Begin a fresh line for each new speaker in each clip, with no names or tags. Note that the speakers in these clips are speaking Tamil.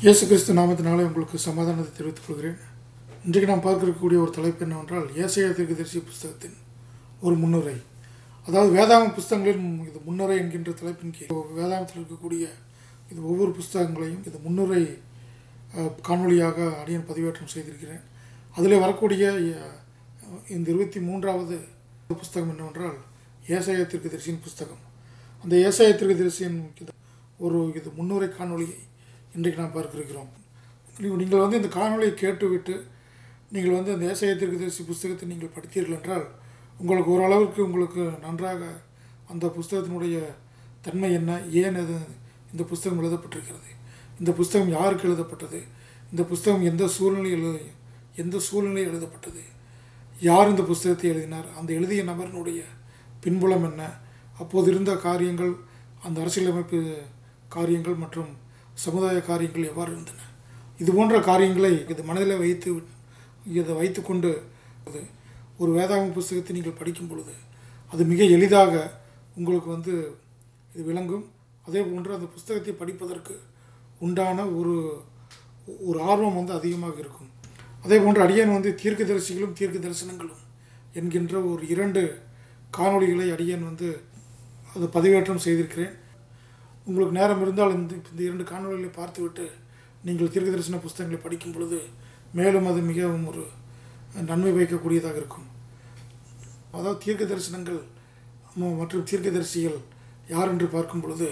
இயேசு கிறிஸ்து நாமத்தினாலே உங்களுக்கு சமாதானத்தை தெரிவித்துக் கொள்கிறேன் இன்றைக்கு நாம் பார்க்க இருக்கக்கூடிய ஒரு தலைப்பு என்னவென்றால் ஏசையா தீர்க்கதரிசி புஸ்தகத்தின் ஒரு முன்னுரை அதாவது வேதாம புஸ்தகங்களின் இது முன்னுரை என்கின்ற தலைப்பின் கீழ் வேதாமத்தில் இருக்கக்கூடிய இது ஒவ்வொரு புஸ்தகங்களையும் இது முன்னுரை அஹ், காணொளியாக அடியன் பதிவேற்றம் செய்திருக்கிறேன் அதில் வரக்கூடிய அஹ், இந்த இருபத்தி மூன்றாவது புஸ்தகம் என்னவென்றால் ஏசாய தீர்க்கதரிசியின் புஸ்தகம் அந்த ஏசாய தீர்க்கதரிசியின் இது ஒரு இது முன்னுரை காணொளியை இன்றைக்கு நாம் பார்க்கிறோம் நீங்கள் வந்து இந்த காணொளியை கேட்டுவிட்டு நீங்கள் வந்து அந்த ஏசாய தீர்க்கதரிசி புஸ்தகத்தை நீங்கள் படித்தீர்கள் என்றால் உங்களுக்கு ஓரளவுக்கு உங்களுக்கு நன்றாக அந்த புஸ்தகத்தினுடைய தன்மை என்ன ஏன் அது இந்த புஸ்தகம் எழுதப்பட்டிருக்கிறது இந்த புஸ்தகம் யாருக்கு எழுதப்பட்டது இந்த புஸ்தகம் எந்த சூழ்நிலையில் எழு எந்த சூழ்நிலையில் எழுதப்பட்டது யார் இந்த புஸ்தகத்தை எழுதினார் அந்த எழுதிய நபரினுடைய பின்புலம் என்ன அப்போது இருந்த காரியங்கள் அந்த அரசியலமைப்பு காரியங்கள் மற்றும் சமுதாய காரியங்கள் எவ்வாறு இருந்தன இது போன்ற காரியங்களை இது மனதில் வைத்து இதை வைத்துக்கொண்டு அது ஒரு வேதாகம புஸ்தகத்தை நீங்கள் படிக்கும் பொழுது அது மிக எளிதாக உங்களுக்கு வந்து இது விளங்கும் அதே போன்று அந்த புஸ்தகத்தை படிப்பதற்கு உண்டான ஒரு ஒரு ஆர்வம் வந்து அதிகமாக இருக்கும் அதே போன்று அடியன் வந்து தீர்க்கதரிசிகளும் தீர்க்க தரிசனங்களும் என்கின்ற ஒரு இரண்டு காணொளிகளை அடியன் வந்து அது பதிவேற்றம் செய்திருக்கிறேன் உங்களுக்கு நேரம் இருந்தால் இந்த இந்த இரண்டு காணொளிகளை பார்த்துவிட்டு நீங்கள் தீர்க்க தரிசன புஸ்தகங்களை படிக்கும் பொழுது மேலும் அது மிகவும் ஒரு நன்மை பயக்கக்கூடியதாக இருக்கும் அதாவது தீர்க்க தரிசனங்கள் ம- மற்றும் தீர்க்கதரிசிகள் யார் என்று பார்க்கும் பொழுது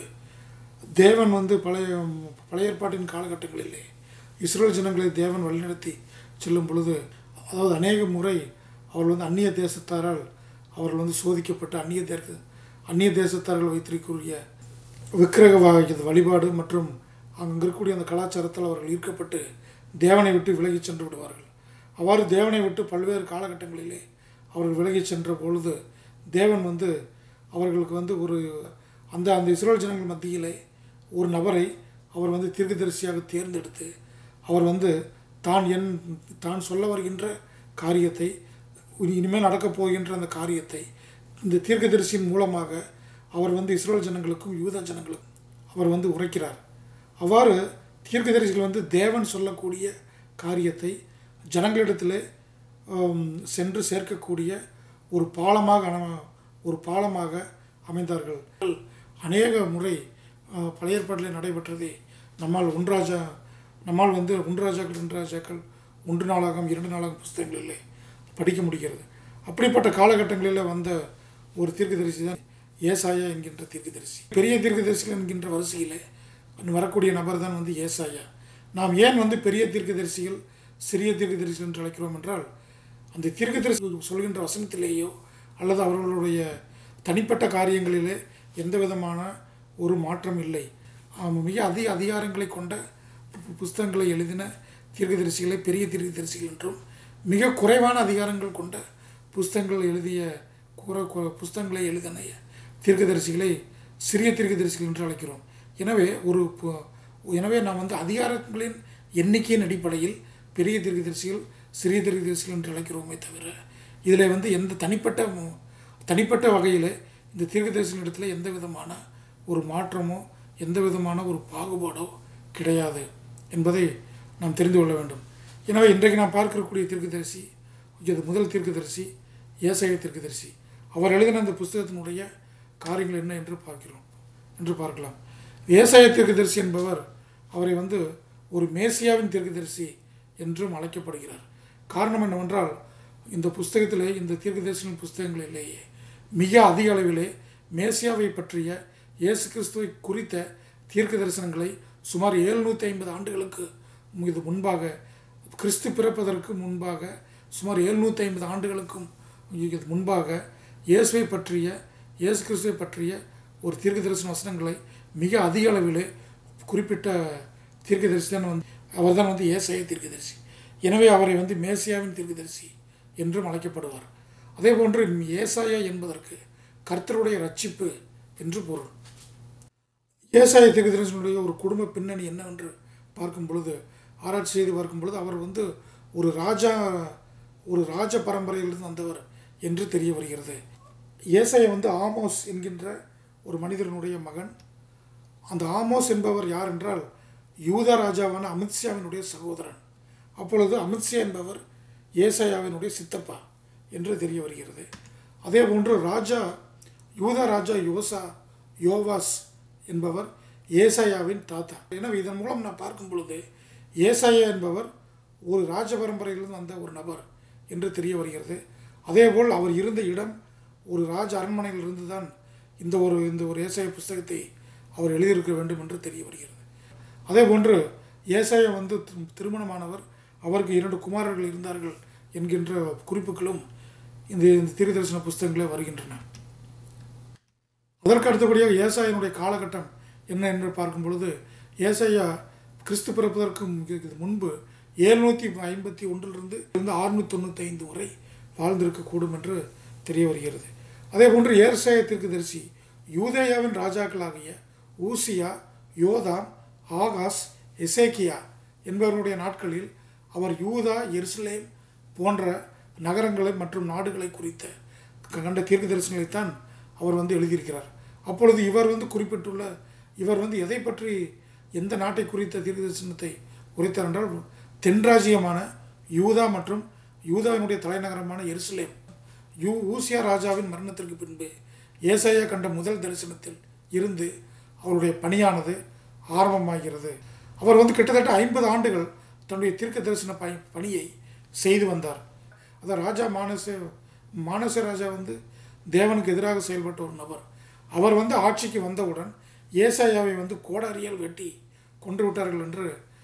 தேவன் வந்து பழைய பழைய ஏற்பாட்டின் காலகட்டங்களிலே இஸ்ரேல் ஜனங்களை தேவன் வழிநடத்தி செல்லும் பொழுது அதாவது அநேக முறை அவர்கள் வந்து அந்நிய தேசத்தாரால் அவர்கள் வந்து சோதிக்கப்பட்டு அந்நிய தேர்க்கு அந்நிய தேசத்தார்கள் வைத்திருக்கக்கூடிய விக்கிரக வா- இது வழிபாடு மற்றும் அங்கே இருக்கக்கூடிய அந்த கலாச்சாரத்தால் அவர்கள் ஈர்க்கப்பட்டு தேவனை விட்டு விலகிச் சென்று விடுவார்கள் அவ்வாறு தேவனை விட்டு பல்வேறு காலகட்டங்களிலே அவர்கள் விலகிச் சென்ற பொழுது தேவன் வந்து அவர்களுக்கு வந்து ஒரு அந்த அந்த இஸ்ரேல் ஜனங்கள் மத்தியிலே ஒரு நபரை அவர் வந்து தீர்க்கதரிசியாக தேர்ந்தெடுத்து அவர் வந்து தான் என் தான் சொல்ல வருகின்ற காரியத்தை இனி- இனிமேல் நடக்கப் போகின்ற அந்த காரியத்தை இந்த தீர்க்கதரிசியின் மூலமாக அவர் வந்து இஸ்ரேல் ஜனங்களுக்கும் யூத ஜனங்களுக்கும் அவர் வந்து உரைக்கிறார் அவ்வாறு தீர்க்கதரிசிகள் வந்து தேவன் சொல்லக்கூடிய காரியத்தை ஜனங்களிடத்திலே ஆம், சென்று சேர்க்கக்கூடிய ஒரு பாலமாக அன- ஒரு பாலமாக அமைந்தார்கள் அநேக முறை ஆ, பழைய ஏற்பாட்டிலே நடைபெற்றதை நம்மால் ஒன்றாஜா நம்மால் வந்து ஒன்று ராஜாக்கள் ரெண்டு ராஜாக்கள் ஒன்று நாளாகம் இரண்டு நாளாகம் புஸ்தகங்களிலே படிக்க முடிகிறது அப்படிப்பட்ட காலகட்டங்களில் வந்த ஒரு தீர்க்கதரிசி தான் ஏசாயா என்கின்ற தீர்க்கதரிசி பெரிய தீர்க்கதரிசிகள் என்கின்ற வரிசையிலே வரக்கூடிய நபர் தான் வந்து ஏசாயா நாம் ஏன் வந்து பெரிய தீர்க்கதரிசிகள் சிறிய தீர்க்கதரிசிகள் என்று அழைக்கிறோம் என்றால் அந்த தீர்க்கதரிசி சொல்கின்ற வசனத்திலேயோ அல்லது அவர்களுடைய தனிப்பட்ட காரியங்களிலே எந்த விதமான ஒரு மாற்றம் இல்லை ஆம், மிக அதிக அதிகாரங்களை கொண்ட பு- புஸ்தகங்களை எழுதின தீர்க்கதரிசிகளை பெரிய தீர்க்கதரிசிகள் என்றும் மிக குறைவான அதிகாரங்கள் கொண்ட புஸ்தகங்கள் எழுதிய குற கு- புஸ்தகங்களை எழுதின தீர்க்கதரிசிகளை சிறிய தீர்க்கதரிசிகள் என்று அழைக்கிறோம் எனவே ஒரு பு- எனவே நாம் வந்து அதிகாரங்களின் எண்ணிக்கையின் அடிப்படையில் பெரிய தீர்க்கதரிசிகள் சிறிய தீர்க்கதரிசிகள் என்று அழைக்கிறோமே தவிர இதில் வந்து எந்த தனிப்பட்ட மு- தனிப்பட்ட வகையில் இந்த தீர்க்கதரிசனிடத்தில் எந்த விதமான ஒரு மாற்றமோ எந்த விதமான ஒரு பாகுபாடோ கிடையாது என்பதை நாம் தெரிந்து கொள்ள வேண்டும் எனவே இன்றைக்கு நாம் பார்க்கக்கூடிய தீர்க்கதரிசி இது முதல் தீர்க்கதரிசி ஏசாய தீர்க்கதரிசி அவர் எழுதின அந்த புஸ்தகத்தினுடைய காரியங்கள் என்ன என்று பார்க்கிறோம் என்று பார்க்கலாம் ஏசாய தீர்க்கதரிசி என்பவர் அவரை வந்து ஒரு மேசியாவின் தீர்க்கதரிசி என்றும் அழைக்கப்படுகிறார் காரணம் என்னவென்றால் இந்த புஸ்தகத்திலே இந்த தீர்க்கதரிசன புஸ்தகங்களிலேயே மிக அதிக அளவிலே மேசியாவை பற்றிய இயேசு கிறிஸ்துவை குறித்த தீர்க்க தரிசனங்களை சுமார் எழுநூற்றி ஐம்பது ஆண்டுகளுக்கு இது முன்பாக கிறிஸ்து பிறப்பதற்கு முன்பாக சுமார் எழுநூற்றி ஐம்பது ஆண்டுகளுக்கும் இது முன்பாக இயேசுவை பற்றிய இயேசு கிறிஸ்துவை பற்றிய ஒரு தீர்க்க தரிசன வசனங்களை மிக அதிக அளவிலே குறிப்பிட்ட தீர்க்கதரிசி தான் வந்து அவர் தான் வந்து ஏசாய தீர்க்கதரிசி எனவே அவரை வந்து மேசியாவின் தீர்க்கதரிசி என்றும் அழைக்கப்படுவார் அதே போன்று ஏசாயா என்பதற்கு கர்த்தருடைய ரட்சிப்பு என்று பொருள் ஏசாய தீர்க்கதரிசனுடைய ஒரு குடும்ப பின்னணி என்னவென்று பார்க்கும் பொழுது ஆராய்ச்சி செய்து பார்க்கும் பொழுது அவர் வந்து ஒரு ராஜா ஒரு ராஜ பரம்பரையிலிருந்து வந்தவர் என்று தெரிய வருகிறது ஏசாயா வந்து ஆமோஸ் என்கின்ற ஒரு மனிதனுடைய மகன் அந்த ஆமோஸ் என்பவர் யார் என்றால் யூதா ராஜாவான அமித்ஷாவினுடைய சகோதரன் அப்பொழுது அமித்ஷா என்பவர் ஏசாயாவினுடைய சித்தப்பா என்று தெரிய வருகிறது அதே போன்று ராஜா யூதா ராஜா யோசா யோவாஸ் என்பவர் ஏசாயாவின் தாத்தா எனவே இதன் மூலம் நான் பார்க்கும் பொழுது ஏசாயா என்பவர் ஒரு ராஜ பரம்பரையிலிருந்து வந்த ஒரு நபர் என்று தெரிய வருகிறது அதேபோல் அவர் இருந்த இடம் ஒரு ராஜ அரண்மனையிலிருந்து தான் இந்த ஒரு இந்த ஒரு ஏசாய புஸ்தகத்தை அவர் எழுதியிருக்க வேண்டும் என்று தெரிய வருகிறது அதே போன்று ஏசாயா வந்து திரு- திருமணமானவர் அவருக்கு இரண்டு குமாரர்கள் இருந்தார்கள் என்கின்ற குறிப்புகளும் இந்த இந்த தீர்க்கதரிசன புஸ்தகங்களே வருகின்றன அதற்கு அடுத்தபடியாக ஏசாயனுடைய காலகட்டம் என்ன என்று பார்க்கும் பொழுது ஏசாயா கிறிஸ்து பிறப்பதற்கு மு- முன்பு ஏழ்நூற்றி ஐம்பத்தி ஒன்றிலிருந்து இருந்து அறுநூற்றி தொண்ணூற்றி ஐந்து வரை வாழ்ந்திருக்கக்கூடும் என்று தெரிய வருகிறது அதே போன்று ஏசாய தீர்க்கதரிசி யூதேயாவின் ராஜாக்களாகிய ஊசியா யோதாம் ஆகாஸ் எசேக்கியா என்பவருடைய நாட்களில் அவர் யூதா எருசலேம் போன்ற நகரங்களை மற்றும் நாடுகளை குறித்த கண்ட தீர்க்க தரிசனங்களைத்தான் அவர் வந்து எழுதியிருக்கிறார் அப்பொழுது இவர் வந்து குறிப்பிட்டுள்ள இவர் வந்து எதை பற்றி எந்த நாட்டை குறித்த தீர்க்க தரிசனத்தை உரைத்தார் என்றால் தென்ராஜ்யமான யூதா மற்றும் யூதாவினுடைய தலைநகரமான எருசலேம் யூ ஊசியா ராஜாவின் மரணத்திற்கு பின்பு ஏசாயா கண்ட முதல் தரிசனத்தில் இருந்து அவருடைய பணியானது ஆரம்பமாகிறது அவர் வந்து கிட்டத்தட்ட ஐம்பது ஆண்டுகள் தன்னுடைய தீர்க்க தரிசன ப பணியை செய்து வந்தார் அதான் ராஜா மானச மானச ராஜா வந்து தேவனுக்கு எதிராக செயல்பட்ட ஒரு நபர் அவர் வந்து ஆட்சிக்கு வந்தவுடன் ஏசாயாவை வந்து கோடாரியால் வெட்டி கொன்று விட்டார்கள் என்று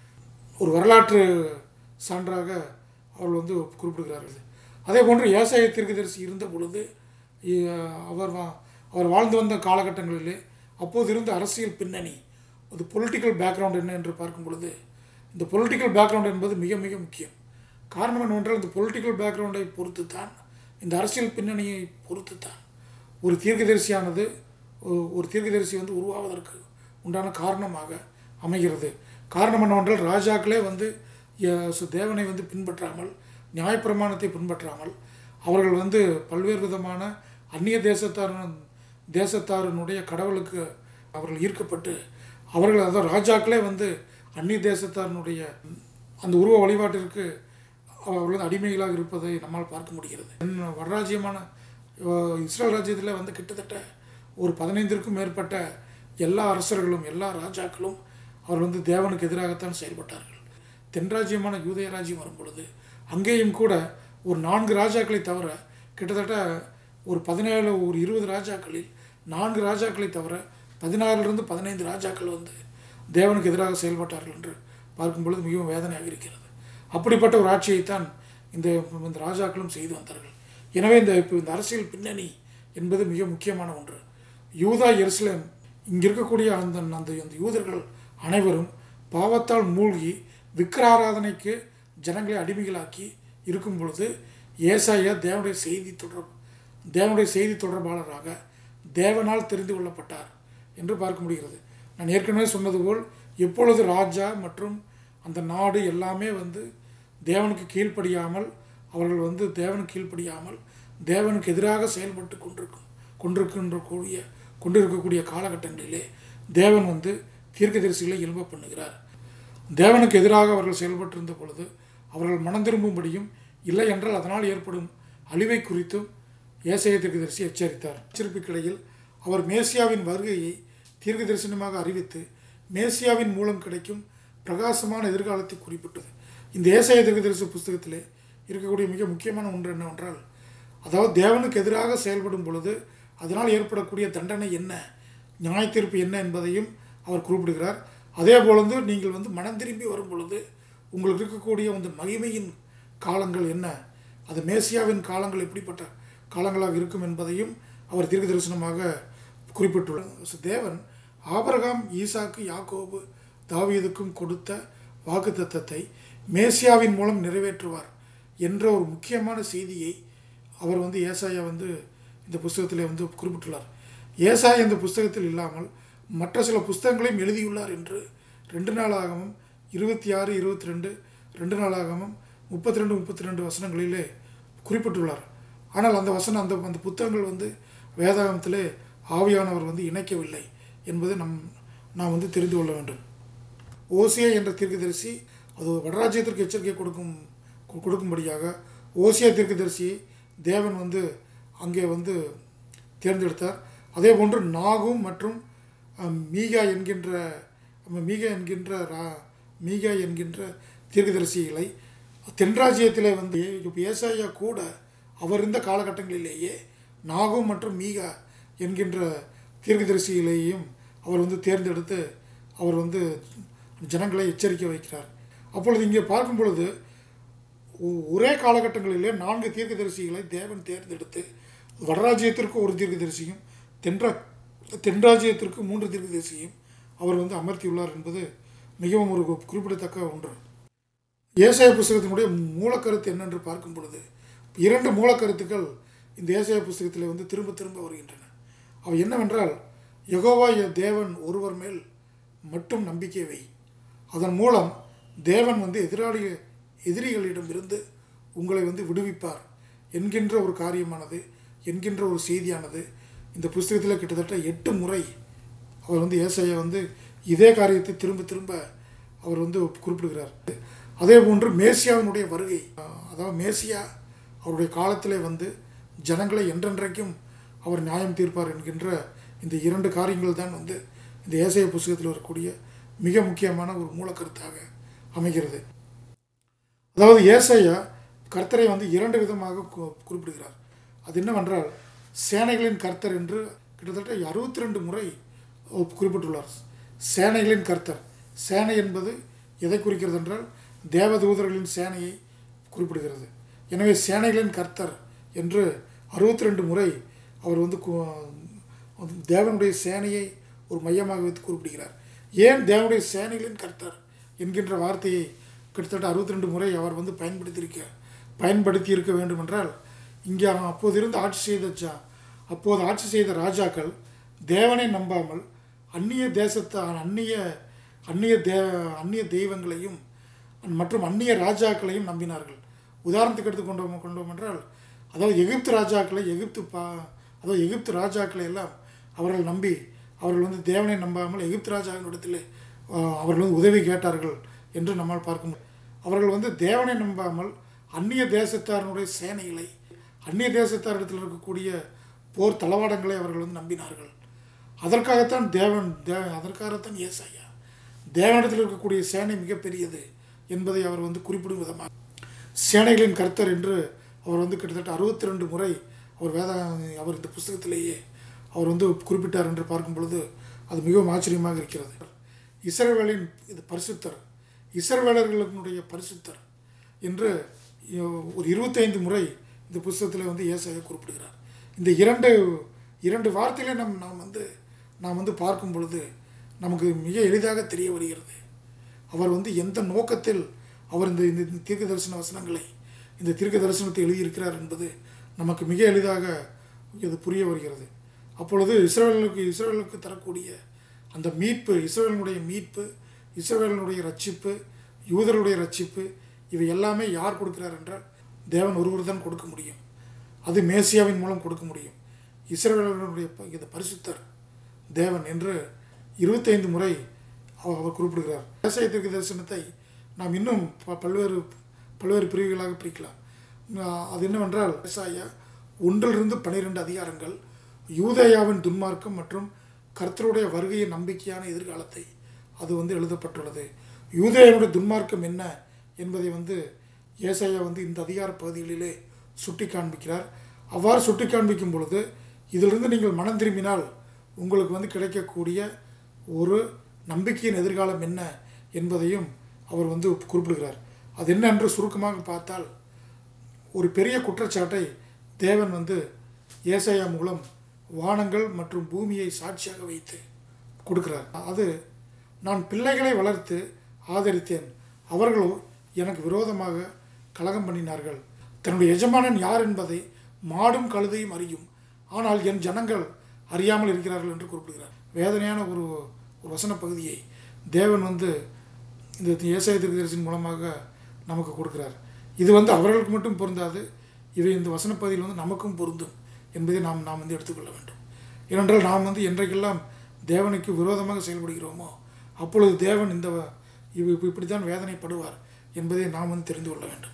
ஒரு வரலாற்று சான்றாக அவர்கள் வந்து குறிப்பிடுகிறார்கள் அதே போன்று ஏசாய தீர்க்கதரிசி இருந்த பொழுது இ- அவர் வா- அவர் வாழ்ந்து வந்த காலகட்டங்களிலே அப்போது இருந்த அரசியல் பின்னணி அது பொலிட்டிக்கல் பேக்ரவுண்ட் என்ன என்று பார்க்கும் பொழுது இந்த பொலிட்டிக்கல் பேக்ரவுண்ட் என்பது மிக மிக முக்கியம் காரணம் என்னவென்றால் இந்த பொலிட்டிக்கல் பேக்ரவுண்டை பொறுத்து தான் இந்த அரசியல் பின்னணியை பொறுத்து தான் ஒரு தீர்க்கதரிசியானது ஒ- ஒரு தீர்க்கதரிசி வந்து உருவாவதற்கு உண்டான காரணமாக அமைகிறது காரணம் என்னவென்றால் ராஜாக்களே வந்து எ- சு- தேவனை வந்து பின்பற்றாமல் நியாயப்பிரமாணத்தை பின்பற்றாமல் அவர்கள் வந்து பல்வேறு விதமான அந்நிய தேசத்தாரின் தேசத்தாரினுடைய கடவுளுக்கு அவர்கள் ஈர்க்கப்பட்டு அவர்கள் அதாவது ராஜாக்களே வந்து அந்நிய தேசத்தாரினுடைய அந்த உருவ வழிபாட்டிற்கு அவர்கள் வந்து அடிமைகளாக இருப்பதை நம்மால் பார்க்க முடிகிறது என்ன வடராஜ்யமான அஹ், இஸ்ரேல் ராஜ்யத்தில் வந்து கிட்டத்தட்ட ஒரு பதினைந்திற்கும் மேற்பட்ட எல்லா அரசர்களும் எல்லா ராஜாக்களும் அவர் வந்து தேவனுக்கு எதிராகத்தான் செயல்பட்டார்கள் தென்ராஜ்யமான யூதய ராஜ்யம் வரும் பொழுது அங்கேயும் கூட ஒரு நான்கு ராஜாக்களை தவிர கிட்டத்தட்ட ஒரு பதினேழு ஒரு இருபது ராஜாக்களில் நான்கு ராஜாக்களை தவிர பதினாறிலிருந்து பதினைந்து ராஜாக்கள் வந்து தேவனுக்கு எதிராக செயல்பட்டார்கள் என்று பார்க்கும் பொழுது மிகவும் வேதனையாக இருக்கிறது அப்படிப்பட்ட ஒரு ஆட்சியைத்தான் இந்த இந்த ராஜாக்களும் செய்து வந்தார்கள் எனவே இந்த இப்போ இந்த அரசியல் பின்னணி என்பது மிக முக்கியமான ஒன்று யூதா எருசலேம் இங்கே இருக்கக்கூடிய அந்த அந்த அந்த யூதர்கள் அனைவரும் பாவத்தால் மூழ்கி விக்கிராராதனைக்கு ஜனங்களை அடிமைகளாக்கி இருக்கும் பொழுது ஏசாயா தேவனுடைய செய்தி தொடர் தேவனுடைய செய்தி தொடர்பாளராக தேவனால் தெரிந்து கொள்ளப்பட்டார் என்று பார்க்க முடிகிறது நான் ஏற்கனவே சொன்னது போல் எப்பொழுது ராஜா மற்றும் அந்த நாடு எல்லாமே வந்து தேவனுக்கு கீழ்ப்படியாமல் அவர்கள் வந்து தேவனுக்கு கீழ்ப்படியாமல் தேவனுக்கு எதிராக செயல்பட்டு கொண்டிருக்கும் கொண்டிருக்கின்ற கூடிய கொண்டிருக்கக்கூடிய காலகட்டங்களிலே தேவன் வந்து தீர்க்கதரிசிகளை எழும்ப பண்ணுகிறார் தேவனுக்கு எதிராக அவர்கள் செயல்பட்டிருந்த பொழுது அவர்கள் மனம் திரும்பும்படியும் இல்லை என்றால் அதனால் ஏற்படும் அழிவை குறித்தும் ஏசைய தீர்க்கதரிசி எச்சரித்தார் எச்சரிப்புக்கிடையில் அவர் மேசியாவின் வருகையை தீர்க்க தரிசனமாக அறிவித்து மேசியாவின் மூலம் கிடைக்கும் பிரகாசமான எதிர்காலத்தை குறிப்பிட்டது இந்த ஏசாய தீர்க்கதரிசி புஸ்தகத்திலே இருக்கக்கூடிய மிக முக்கியமான ஒன்று என்னவென்றால் அதாவது தேவனுக்கு எதிராக செயல்படும் பொழுது அதனால் ஏற்படக்கூடிய தண்டனை என்ன நியாய தீர்ப்பு என்ன என்பதையும் அவர் குறிப்பிடுகிறார் அதே போலந்து நீங்கள் வந்து மனம் திரும்பி வரும் பொழுது உங்களுக்கு இருக்கக்கூடிய அந்த மகிமையின் காலங்கள் என்ன அது மேசியாவின் காலங்கள் எப்படிப்பட்ட காலங்களாக இருக்கும் என்பதையும் அவர் தீர்க்க தரிசனமாக குறிப்பிட்டுள்ளார் தேவன் ஆபிரகாம் ஈசாக்கு யாக்கோபு தாவீதுக்கும் கொடுத்த வாக்குத்தத்தத்தை மேசியாவின் மூலம் நிறைவேற்றுவார் என்ற ஒரு முக்கியமான செய்தியை அவர் வந்து ஏசாயா வந்து இந்த புஸ்தகத்திலே வந்து குறிப்பிட்டுள்ளார் ஏசாயா இந்த புஸ்தகத்தில் இல்லாமல் மற்ற சில புஸ்தகங்களையும் எழுதியுள்ளார் என்று ரெண்டு நாளாகவும் இருபத்தி ஆறு இருபத்தி ரெண்டு ரெண்டு நாளாகவும் முப்பத்தி ரெண்டு முப்பத்தி ரெண்டு வசனங்களிலே குறிப்பிட்டுள்ளார் ஆனால் அந்த வசனம் அந்த அந்த புத்தகங்கள் வந்து வேதாகமத்திலே ஆவியானவர் வந்து இணைக்கவில்லை என்பதை நம் நாம் வந்து தெரிந்து கொள்ள வேண்டும் ஓசியா என்ற தீர்க்கதரிசி அது வடராஜ்யத்திற்கு எச்சரிக்கை கொடுக்கும் கு- கொடுக்கும்படியாக ஓசியா தீர்க்கதரிசியை தேவன் வந்து அங்கே வந்து தேர்ந்தெடுத்தார் அதே போன்று நாகும் மற்றும் அஹ், மீகா என்கின்ற அஹ், மீகா என்கின்ற ரா மீகா என்கின்ற தீர்க்கதரிசிகளை தென்ராஜ்யத்திலே வந்து இப்போ ஏசாயா கூட அவர் இருந்த காலகட்டங்களிலேயே நாகும் மற்றும் மீகா என்கின்ற தீர்க்கதரிசிகளையும் அவர் வந்து தேர்ந்தெடுத்து அவர் வந்து ஜனங்களை எச்சரிக்கை வைக்கிறார் அப்பொழுது இங்கே பார்க்கும் பொழுது ஒ- ஒரே காலகட்டங்களிலே நான்கு தீர்க்கதரிசிகளை தேவன் தேர்ந்தெடுத்து வடராஜ்யத்திற்கு ஒரு தீர்க்கதரிசியும் தென்றா தென்ராஜ்யத்திற்கு மூன்று தீர்க்கதரிசியும் அவர் வந்து அமர்த்தியுள்ளார் என்பது மிகவும் ஒரு குறிப்பிடத்தக்க ஒன்று ஏசாய புஸ்தகத்தினுடைய மூலக்கருத்து என்னென்று பார்க்கும் பொழுது இரண்டு மூலக்கருத்துக்கள் இந்த ஏசாய புஸ்தகத்தில் வந்து திரும்ப திரும்ப வருகின்றன அவை என்னவென்றால் யெகோவா என் தேவன் ஒருவர் மேல் மட்டும் நம்பிக்கை வை அதன் மூலம் தேவன் வந்து எதிராளி எதிரிகளிடமிருந்து உங்களை வந்து விடுவிப்பார் என்கின்ற ஒரு காரியமானது என்கின்ற ஒரு செய்தியானது இந்த புஸ்தகத்தில் கிட்டத்தட்ட எட்டு முறை அவர் வந்து ஏசாயா வந்து இதே காரியத்தை திரும்ப திரும்ப அவர் வந்து குறிப்பிடுகிறார் அதே போன்று மேசியாவினுடைய வருகை அஹ், அதாவது மேசியா அவருடைய காலத்திலே வந்து ஜனங்களை என்றென்றைக்கும் அவர் நியாயம் தீர்ப்பார் என்கின்ற இந்த இரண்டு காரியங்கள் தான் வந்து இந்த ஏசாய புஸ்தகத்தில் வரக்கூடிய மிக முக்கியமான ஒரு மூலக்கருத்தாக அமைகிறது அதாவது ஏசாயா கர்த்தரை வந்து இரண்டு விதமாக கு- குறிப்பிடுகிறார் அது என்னவென்றால் சேனைகளின் கர்த்தர் என்று கிட்டத்தட்ட அறுபத்தி ரெண்டு முறை குறிப்பிட்டுள்ளார் சேனைகளின் கர்த்தர் சேனை என்பது எதை குறிக்கிறது என்றால் தேவதூதர்களின் சேனையை குறிப்பிடுகிறது எனவே சேனைகளின் கர்த்தர் என்று அறுபத்தி ரெண்டு முறை அவர் வந்து கு- தேவனுடைய சேனையை ஒரு மையமாக வைத்து குறிப்பிடுகிறார் ஏன் தேவனுடைய சேனைகளின் கர்த்தர் என்கின்ற வார்த்தையை கிட்டத்தட்ட அறுபத்தி ரெண்டு முறை அவர் வந்து பயன்படுத்தியிருக்க பயன்படுத்தி இருக்க வேண்டும் என்றால் இங்கே அப்போது இருந்து ஆட்சி செய்த ஜா அப்போது ஆட்சி செய்த ராஜாக்கள் தேவனை நம்பாமல் அந்நிய தேசத்தை அந்நிய அந்நிய தே அந்நிய தெய்வங்களையும் மற்றும் அந்நிய ராஜாக்களையும் நம்பினார்கள் உதாரணத்துக்கு எடுத்துக்கொண்டோம் கொண்டோம் என்றால் அதாவது எகிப்து ராஜாக்களை எகிப்து பா அதாவது எகிப்து ராஜாக்களை எல்லாம் அவர்கள் நம்பி அவர்கள் வந்து தேவனை நம்பாமல் எகிப்து ராஜாவினிடத்தில் ஆஹ், அவர்கள் வந்து உதவி கேட்டார்கள் என்று நம்மால் பார்க்க முடியும் அவர்கள் வந்து தேவனை நம்பாமல் அந்நிய தேசத்தாரினுடைய சேனைகளை அந்நிய தேசத்தாரிடத்தில் இருக்கக்கூடிய போர் தளவாடங்களை அவர்கள் வந்து நம்பினார்கள் அதற்காகத்தான் தேவன் தே அதற்காகத்தான் ஏசாயா தேவனிடத்தில் இருக்கக்கூடிய சேனை மிகப்பெரியது என்பதை அவர் வந்து குறிப்பிடும் விதமாக சேனைகளின் கர்த்தர் என்று அவர் வந்து கிட்டத்தட்ட அறுபத்தி ரெண்டு முறை அவர் வேத அவர் இந்த புஸ்தகத்திலேயே அவர் வந்து குறிப்பிட்டார் என்று பார்க்கும் பொழுது அது மிகவும் ஆச்சரியமாக இருக்கிறது இஸ்ரவேலின் இது பரிசுத்தர் இஸ்ரவேலர்களுடைய பரிசுத்தர் என்று ஒரு இருபத்தைந்து முறை இந்த புஸ்தகத்தில் வந்து ஏசாயா குறிப்பிடுகிறார் இந்த இரண்டு இரண்டு வார்த்தைகளை நம் நாம் வந்து நாம் வந்து பார்க்கும் பொழுது நமக்கு மிக எளிதாக தெரிய வருகிறது அவர் வந்து எந்த நோக்கத்தில் அவர் இந்த இந்த தீர்க்க தரிசன வசனங்களை இந்த தீர்க்க தரிசனத்தை எழுதியிருக்கிறார் என்பது நமக்கு மிக எளிதாக இது புரிய வருகிறது அப்பொழுது இஸ்ரவேலுக்கு இஸ்ரவேலுக்கு தரக்கூடிய அந்த மீட்பு இஸ்ரவேலினுடைய மீட்பு இஸ்ரவேலினுடைய ரட்சிப்பு யூதர்களுடைய ரட்சிப்பு இவை எல்லாமே யார் கொடுக்கிறார் என்றால் தேவன் ஒருவர் தான் கொடுக்க முடியும் அது மேசியாவின் மூலம் கொடுக்க முடியும் இஸ்ரவேலர்களுடைய ப- இது பரிசுத்தர் தேவன் என்று இருபத்தைந்து முறை அவர் அவர் குறிப்பிடுகிறார் விவசாய தீர்க்க தரிசனத்தை நாம் இன்னும் ப- பல்வேறு பல்வேறு பிரிவுகளாக பிரிக்கலாம் ஆஹ் அது என்னவென்றால் விவசாய ஒன்றிலிருந்து பன்னிரெண்டு அதிகாரங்கள் யூதேயாவின் துன்மார்க்கம் மற்றும் கர்த்தருடைய வருகையின் நம்பிக்கையான எதிர்காலத்தை அது வந்து எழுதப்பட்டுள்ளது யூதேயாவுடைய துன்மார்க்கம் என்ன என்பதை வந்து ஏசாயா வந்து இந்த அதிகார பகுதிகளிலே சுட்டி காண்பிக்கிறார் அவ்வாறு சுட்டி காண்பிக்கும் பொழுது இதிலிருந்து நீங்கள் மனம் திரும்பினால் உங்களுக்கு வந்து கிடைக்கக்கூடிய ஒரு நம்பிக்கையின் எதிர்காலம் என்ன என்பதையும் அவர் வந்து குறிப்பிடுகிறார் அது என்ன என்று சுருக்கமாக பார்த்தால் ஒரு பெரிய குற்றச்சாட்டை தேவன் வந்து ஏசாயா மூலம் வானங்கள் மற்றும் பூமியை சாட்சியாக வைத்து கொடுக்கிறார் அது நான் பிள்ளைகளை வளர்த்து ஆதரித்தேன் அவர்களோ எனக்கு விரோதமாக கலகம் பண்ணினார்கள் தன்னுடைய எஜமானன் யார் என்பதை மாடும் கழுதையும் அறியும் ஆனால் என் ஜனங்கள் அறியாமல் இருக்கிறார்கள் என்று குறிப்பிடுகிறார் வேதனையான ஒரு ஒரு வசன பகுதியை தேவன் வந்து இந்த ஏசாய தீர்க்கதரிசியின் மூலமாக நமக்கு கொடுக்கிறார் இது வந்து அவர்களுக்கு மட்டும் பொருந்தாது இவை இந்த வசனப்பகுதியில் வந்து நமக்கும் பொருந்தும் என்பதை நாம் நாம் வந்து எடுத்துக்கொள்ள வேண்டும் ஏனென்றால் நாம் வந்து என்றைக்கெல்லாம் தேவனுக்கு விரோதமாக செயல்படுகிறோமோ அப்பொழுது தேவன் இந்த இவ் இப்ப இப்படித்தான் வேதனைப்படுவார் என்பதை நாம் வந்து தெரிந்து கொள்ள வேண்டும்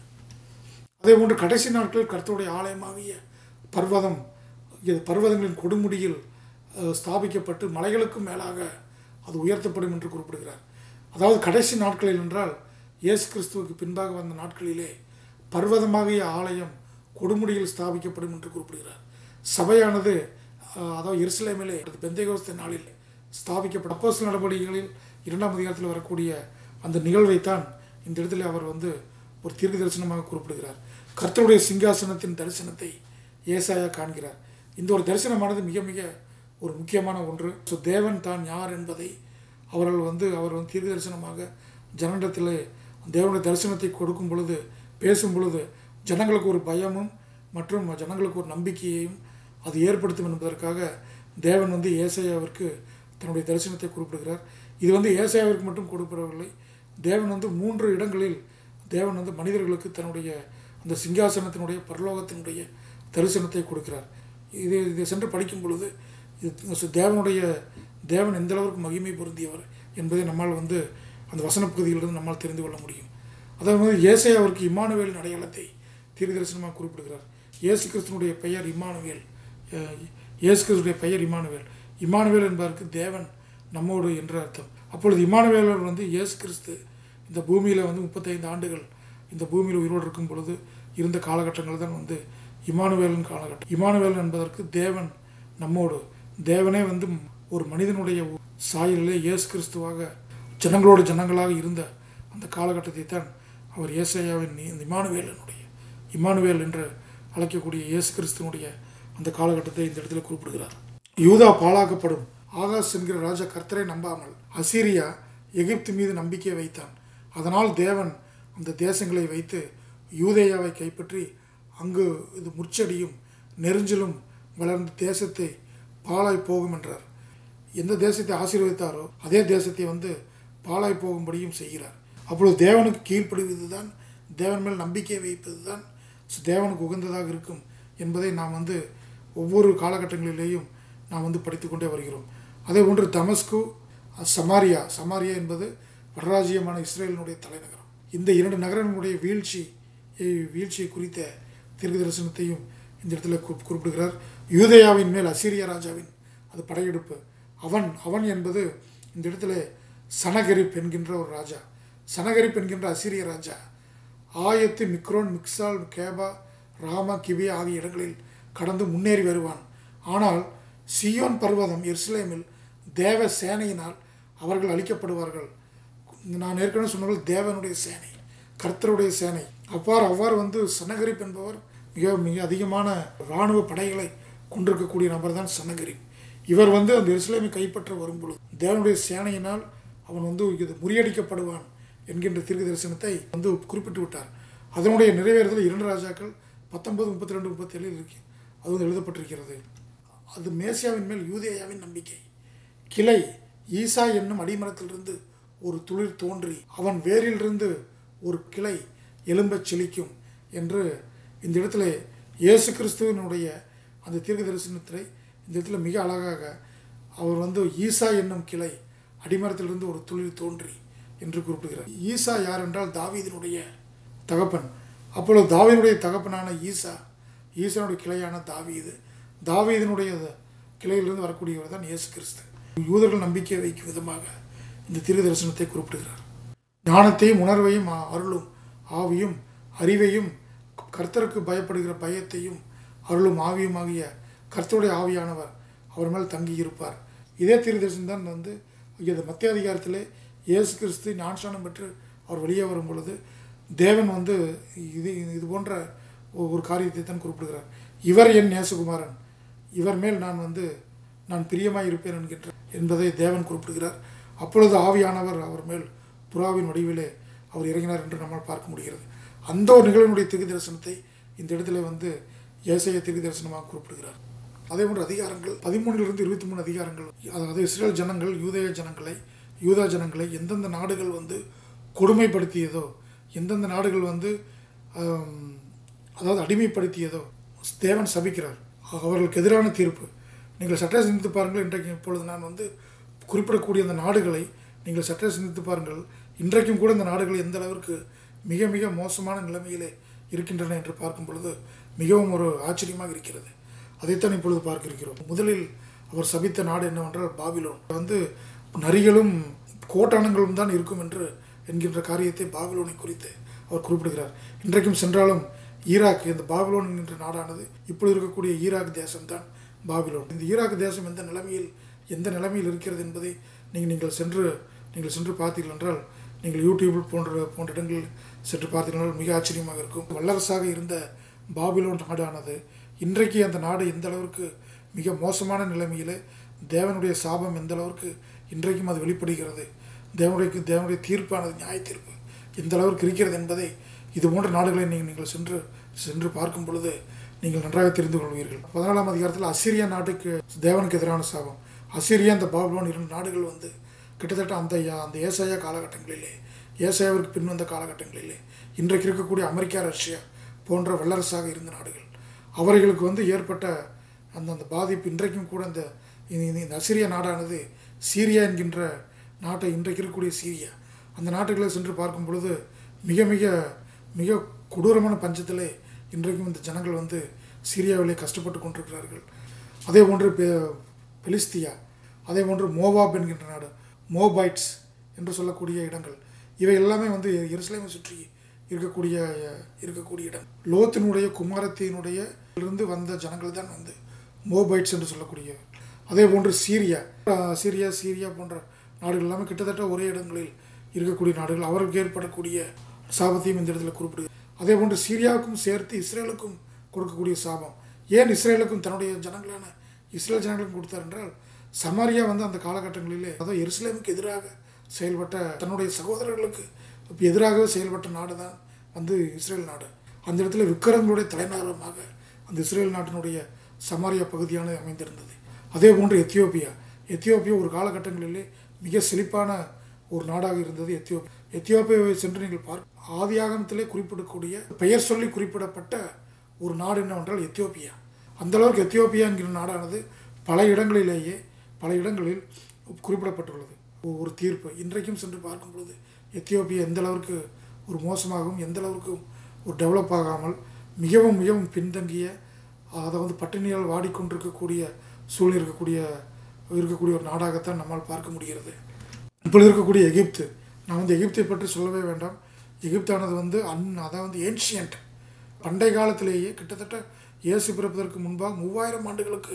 அதே போன்று கடைசி நாட்களில் கர்த்தருடைய ஆலயமாகிய பர்வதம் இது பர்வதங்களின் கொடுமுடியில் அஹ், ஸ்தாபிக்கப்பட்டு மலைகளுக்கும் மேலாக அது உயர்த்தப்படும் என்று குறிப்பிடுகிறார் அதாவது கடைசி நாட்களில் என்றால் இயேசு கிறிஸ்துவுக்கு பின்பாக வந்த நாட்களிலே பர்வதமாகிய ஆலயம் கொடுமுடியில் ஸ்தாபிக்கப்படும் என்று குறிப்பிடுகிறார் சபையானது அஹ், அதாவது எருசலேமிலே பெந்தைகோஸ்த நாளில் ஸ்தாபிக்கப்பட்ட அப்போஸ்தல நடவடிக்கைகளில் இரண்டாம் அதிகாரத்தில் வரக்கூடிய அந்த நிகழ்வைத்தான் இந்த இடத்துல அவர் வந்து ஒரு தீர்க்க தரிசனமாக குறிப்பிடுகிறார் கர்த்தருடைய சிங்காசனத்தின் தரிசனத்தை ஏசாயா காண்கிறார் இந்த ஒரு தரிசனமானது மிக மிக ஒரு முக்கியமான ஒன்று ஸோ தேவன் தான் யார் என்பதை அவர்கள் வந்து அவர் வந்து தீர்க்க தரிசனமாக ஜனங்களிடத்தில் தேவனுடைய தரிசனத்தை கொடுக்கும் பொழுது பேசும் பொழுது ஜனங்களுக்கு ஒரு பயமும் மற்றும் ஜனங்களுக்கு ஒரு நம்பிக்கையையும் அது ஏற்படுத்தும் என்பதற்காக தேவன் வந்து ஏசாயாவிற்கு தன்னுடைய தரிசனத்தை குறிப்பிடுகிறார் இது வந்து ஏசாயாவிற்கு மட்டும் கொடுப்படவில்லை தேவன் வந்து மூன்று இடங்களில் தேவன் வந்து மனிதர்களுக்கு தன்னுடைய அந்த சிங்காசனத்தினுடைய பரலோகத்தினுடைய தரிசனத்தை கொடுக்கிறார் இது இதை சென்று படிக்கும் பொழுது இது தேவனுடைய தேவன் எந்த அளவுக்கு மகிமை பொருந்தியவர் என்பதை நம்மால் வந்து அந்த வசன பகுதியிலிருந்து நம்மால் தெரிந்து கொள்ள முடியும் அதே மாதிரி ஏசை அவருக்கு இம்மானுவேலின் அடையாளத்தை தீர்க்க தரிசனமாக குறிப்பிடுகிறார் இயேசு கிறிஸ்துனுடைய பெயர் இம்மானுவேல் அஹ், இயேசு கிறிஸ்துடைய பெயர் இம்மானுவேல் இம்மானுவேல் என்பதற்கு தேவன் நம்மோடு என்று அர்த்தம் அப்பொழுது இம்மானுவேலர் வந்து இயேசு கிறிஸ்து இந்த பூமியில் வந்து முப்பத்தைந்து ஆண்டுகள் இந்த பூமியில் உயிரோடு இருக்கும் பொழுது இருந்த காலகட்டங்கள் தான் வந்து இமானுவேலின் காலகட்டம் இமானுவேல் என்பதற்கு தேவன் நம்மோடு தேவனே வந்து ஒரு மனிதனுடைய சாயலிலே இயேசு கிறிஸ்துவாக ஜனங்களோடு ஜனங்களாக இருந்த அந்த காலகட்டத்தை தான் அவர் ஏசையாவின் நீ- இந்த இமானுவேலனுடைய இமானுவேல் என்று அழைக்கக்கூடிய இயேசு கிறிஸ்துவனுடைய அந்த காலகட்டத்தை இந்த இடத்துல குறிப்பிடுகிறார் யூதா பாழாக்கப்படும் ஆகாஷ் என்கிற ராஜா கர்த்தரை நம்பாமல் அசீரியா எகிப்து மீது நம்பிக்கை வைத்தான் அதனால் தேவன் அந்த தேசங்களை வைத்து யூதேயாவை கைப்பற்றி அங்கு இது முச்சடியும் நெருஞ்சிலும் வளர்ந்த தேசத்தை பாழாய் போகும் என்றார் எந்த தேசத்தை ஆசீர்வதித்தாரோ அதே தேசத்தை வந்து பாழாய் போகும்படியும் செய்கிறார் அப்பொழுது தேவனுக்கு கீழ்ப்படிவது தான் தேவன் மேல் நம்பிக்கை வைப்பது தான் தேவனுக்கு உகந்ததாக இருக்கும் என்பதை நாம் வந்து ஒவ்வொரு காலகட்டங்களிலேயும் நாம் வந்து படித்துக்கொண்டே வருகிறோம் அதே போன்று தமஸ்கு சமாரியா சமாரியா என்பது வடராஜ்யமான இஸ்ரேலினுடைய தலைநகரம் இந்த இரண்டு நகரங்களுடைய வீழ்ச்சி இ- வீழ்ச்சியை குறித்த தீர்க்க தரிசனத்தையும் இந்த இடத்துல குறி- குறிப்பிடுகிறார் யூதேயாவின் மேல் அசீரிய ராஜாவின் அது படையெடுப்பு அவன் அவன் என்பது இந்த இடத்துல சனகரிப் என்கின்ற ஒரு ராஜா சனகரிப் என்கின்ற அசீரிய ராஜா ஆயத்து மிக்ரோன் மிக்சால் கேபா ராமா கிபியா ஆகிய இடங்களில் கடந்து முன்னேறி வருவான் ஆனால் சியோன் பர்வதம் எருசலேமில் தேவ சேனையினால் அவர்கள் அழிக்கப்படுவார்கள் நான் ஏற்கனவே சொன்னவர்கள் தேவனுடைய சேனை கர்த்தருடைய சேனை அவ்வாறு அவ்வாறு வந்து சனகரிப் என்பவர் மிக மிக அதிகமான இராணுவ படைகளை கொண்டிருக்கக்கூடிய நபர் தான் சனகரிப் இவர் வந்து அந்த எருசலேமை கைப்பற்ற வரும்பொழுது தேவனுடைய சேனையினால் அவன் வந்து இது முறியடிக்கப்படுவான் என்கின்ற தீர்க்க தரிசனத்தை வந்து குறிப்பிட்டு விட்டார் அதனுடைய நிறைவேறுதல் இரண்டு ராஜாக்கள் பத்தொன்பது முப்பத்தி ரெண்டு முப்பத்தி ஏழில் இருக்கு அது வந்து எழுதப்பட்டிருக்கிறது அது மேசியாவின் மேல் யூதேயாவின் நம்பிக்கை கிளை ஈசா என்னும் அடிமரத்திலிருந்து ஒரு துளிர் தோன்றி அவன் வேரிலிருந்து ஒரு கிளை எலும்பச் செழிக்கும் என்று இந்த இடத்துல இயேசு கிறிஸ்துவனுடைய அந்த தீர்க்க தரிசனத்தை இந்த இடத்துல மிக அழகாக அவர் வந்து ஈசா என்னும் கிளை அடிமரத்திலிருந்து ஒரு துளிர் தோன்றி என்று குறிப்பிடுகிறார் ஈசா யார் என்றால் தாவீதினுடைய தகப்பன் அப்பொழுது தாவீதுடைய தகப்பனான ஈசா ஈசானுடைய கிளையான தாவீது தாவீதினுடைய கிளையிலிருந்து வரக்கூடியவர் தான் இயேசு கிறிஸ்து யூதர்கள் நம்பிக்கை வைக்கும் விதமாக இந்த திரு தரிசனத்தை குறிப்பிடுகிறார் ஞானத்தையும் உணர்வையும் அ- அருளும் ஆவியும் அறிவையும் கர்த்தருக்கு பயப்படுகிற பயத்தையும் அருளும் ஆவியுமாகிய கர்த்தருடைய ஆவியானவர் அவர் மேல் தங்கி இருப்பார் இதே தீர்தரிசனம் தான் வந்து இது மத்திய அதிகாரத்திலே இயேசு கிறிஸ்து ஞானஸ்நானம் பெற்று அவர் வெளியே வரும் பொழுது தேவன் வந்து இது இது போன்ற ஒ- ஒரு காரியத்தை தான் குறிப்பிடுகிறார் இவர் என் நேசகுமாரன் இவர் மேல் நான் வந்து நான் பிரியமாய் இருப்பேன் என்கின்ற என்பதை தேவன் குறிப்பிடுகிறார் அப்பொழுது ஆவியானவர் அவர் மேல் புறாவின் வடிவிலே அவர் இறங்கினார் என்று நம்மால் பார்க்க முடிகிறது அந்த ஒரு நிகழ்வினுடைய திகு தரிசனத்தை இந்த இடத்துல வந்து ஏசைய திகு தரிசனமாக குறிப்பிடுகிறார் அதே போன்ற அதிகாரங்கள் பதிமூணிலிருந்து இருபத்தி மூணு அதிகாரங்கள் அதாவது இஸ்ரேல் ஜனங்கள் யூதேய ஜனங்களை யூதா ஜனங்களை எந்தெந்த நாடுகள் வந்து கொடுமைப்படுத்தியதோ எந்தெந்த நாடுகள் வந்து ஆம், அதாவது அடிமைப்படுத்தியதோ தேவன் சபிக்கிறார் அவர்களுக்கு எதிரான தீர்ப்பு நீங்கள் சற்றே சிந்தித்து பாருங்கள் இன்றைக்கு இப்பொழுது நான் வந்து குறிப்பிடக்கூடிய அந்த நாடுகளை நீங்கள் சற்றே சிந்தித்து பாருங்கள் இன்றைக்கும் கூட இந்த நாடுகள் எந்த அளவிற்கு மிக மிக மோசமான நிலைமையிலே இருக்கின்றன என்று பார்க்கும் பொழுது மிகவும் ஒரு ஆச்சரியமாக இருக்கிறது அதைத்தான் இப்பொழுது பார்க்க இருக்கிறோம் முதலில் அவர் சபித்த நாடு என்னவென்றால் பாபிலோன் வந்து நரிகளும் கோட்டானங்களும் தான் இருக்கும் என்று என்கின்ற காரியத்தை பாபிலோனை குறித்து அவர் குறிப்பிடுகிறார் இன்றைக்கும் சென்றாலும் ஈராக் இந்த பாபிலோன் என்கின்ற நாடானது இப்பொழுது இருக்கக்கூடிய ஈராக் தேசம்தான் பாபிலோன் இந்த ஈராக் தேசம் எந்த நிலைமையில் எந்த நிலைமையில் இருக்கிறது என்பதை நீங்கள் நீங்கள் சென்று நீங்கள் சென்று பார்த்தீர்கள் என்றால் நீங்கள் யூடியூப் போன்ற போன்ற இடங்களில் சென்று பார்த்தீர்கள் என்றால் மிக ஆச்சரியமாக இருக்கும் வல்லரசாக இருந்த பாபிலோன் நாடானது இன்றைக்கு அந்த நாடு எந்த அளவிற்கு மிக மோசமான நிலைமையில் தேவனுடைய சாபம் எந்த அளவிற்கு இன்றைக்கும் அது வெளிப்படுகிறது தேவனுடைய தேவனுடைய தீர்ப்பானது நியாய தீர்ப்பு எந்த அளவிற்கு இருக்கிறது என்பதை இது போன்ற நாடுகளை நீங்கள் நீங்கள் சென்று சென்று பார்க்கும் பொழுது நீங்கள் நன்றாக தெரிந்து கொள்வீர்கள் பதினாலாம் அதிகாரத்தில் அசிரியா நாட்டுக்கு தேவனுக்கு எதிரான சாபம் அசிரியா அந்த பாபிலோன் இரண்டு நாடுகள் வந்து கிட்டத்தட்ட அந்த அந்த ஏசாயா காலகட்டங்களிலே ஏசாயாவிற்கு பின் வந்த காலகட்டங்களிலே இன்றைக்கு இருக்கக்கூடிய அமெரிக்கா ரஷ்யா போன்ற வல்லரசாக இருந்த நாடுகள் அவர்களுக்கு வந்து ஏற்பட்ட அந்த அந்த பாதிப்பு இன்றைக்கும் கூட இந்த இந்த- இந்த அசிரிய நாடானது சீரியா என்கின்ற நாட்டை இன்றைக்கு இருக்கக்கூடிய சீரியா அந்த நாட்டுகளை சென்று பார்க்கும் பொழுது மிக மிக மிக கொடூரமான பஞ்சத்திலே இன்றைக்கும் இந்த ஜனங்கள் வந்து சீரியாவிலே கஷ்டப்பட்டு கொண்டிருக்கிறார்கள் அதே போன்று பெ- பெலிஸ்தியா அதே போன்று மோவாப் என்கின்ற நாடு மோபைட்ஸ் என்று சொல்லக்கூடிய இடங்கள் இவை எல்லாமே வந்து எருசலேமை சுற்றி இருக்கக்கூடிய இருக்கக்கூடிய இடம் லோத்தினுடைய குமாரத்தினுடைய இருந்து வந்த ஜனங்கள் தான் வந்து மோபைட்ஸ் என்று சொல்லக்கூடிய அதே போன்று சீரியா அஹ், சீரியா சீரியா போன்ற நாடுகள் எல்லாமே கிட்டத்தட்ட ஒரே இடங்களில் இருக்கக்கூடிய நாடுகள் அவருக்கு ஏற்படக்கூடிய சாபத்தையும் இந்த இடத்துல குறிப்பிடுது அதே போன்று சீரியாவுக்கும் சேர்த்து இஸ்ரேலுக்கும் கொடுக்கக்கூடிய சாபம் ஏன் இஸ்ரேலுக்கும் தன்னுடைய ஜனங்களான இஸ்ரேல் ஜனங்களுக்கும் கொடுத்தார் என்றால் சமாரியா வந்து அந்த காலகட்டங்களிலே அதாவது எருசலேமுக்கு எதிராக செயல்பட்ட தன்னுடைய சகோதரர்களுக்கு எதிராகவே செயல்பட்ட நாடு தான் வந்து இஸ்ரேல் நாடு அந்த இடத்துல விக்கிரங்களுடைய தலைநகரமாக அந்த இஸ்ரேல் நாட்டினுடைய சமாரியா பகுதியானது அமைந்திருந்தது அதே போன்று எத்தியோப்பியா எத்தியோப்பியா ஒரு காலகட்டங்களிலே மிக செழிப்பான ஒரு நாடாக இருந்தது எத்தியோப்பியா எத்தியோப்பியாவை சென்று நீங்கள் பார்க்க ஆதியாகமத்திலே குறிப்பிடக்கூடிய பெயர் சொல்லி குறிப்பிடப்பட்ட ஒரு நாடு என்னவென்றால் எத்தியோப்பியா அந்த அளவுக்கு எத்தியோப்பியா என்கிற நாடானது பல இடங்களிலேயே பல இடங்களில் குறிப்பிடப்பட்டுள்ளது ஒ- ஒரு தீர்ப்பு இன்றைக்கும் சென்று பார்க்கும் பொழுது எத்தியோப்பியா எந்த அளவுக்கு ஒரு மோசமாகவும் எந்த அளவுக்கும் ஒரு டெவலப் ஆகாமல் மிகவும் மிகவும் பின்தங்கிய அதை வந்து பட்டினியால் வாடிக்கொண்டிருக்கக்கூடிய சூழ்நிலை இருக்கக்கூடிய இருக்கக்கூடிய ஒரு நாடாகத்தான் நம்மால் பார்க்க முடிகிறது இப்பொழுது இருக்கக்கூடிய எகிப்து நான் வந்து எகிப்தை பற்றி சொல்லவே வேண்டாம் எகிப்தானது வந்து அன் அதாவது வந்து ஏன்ஷியன்ட் பண்டைய காலத்திலேயே கிட்டத்தட்ட இயேசு பிறப்பதற்கு முன்பாக மூவாயிரம் ஆண்டுகளுக்கு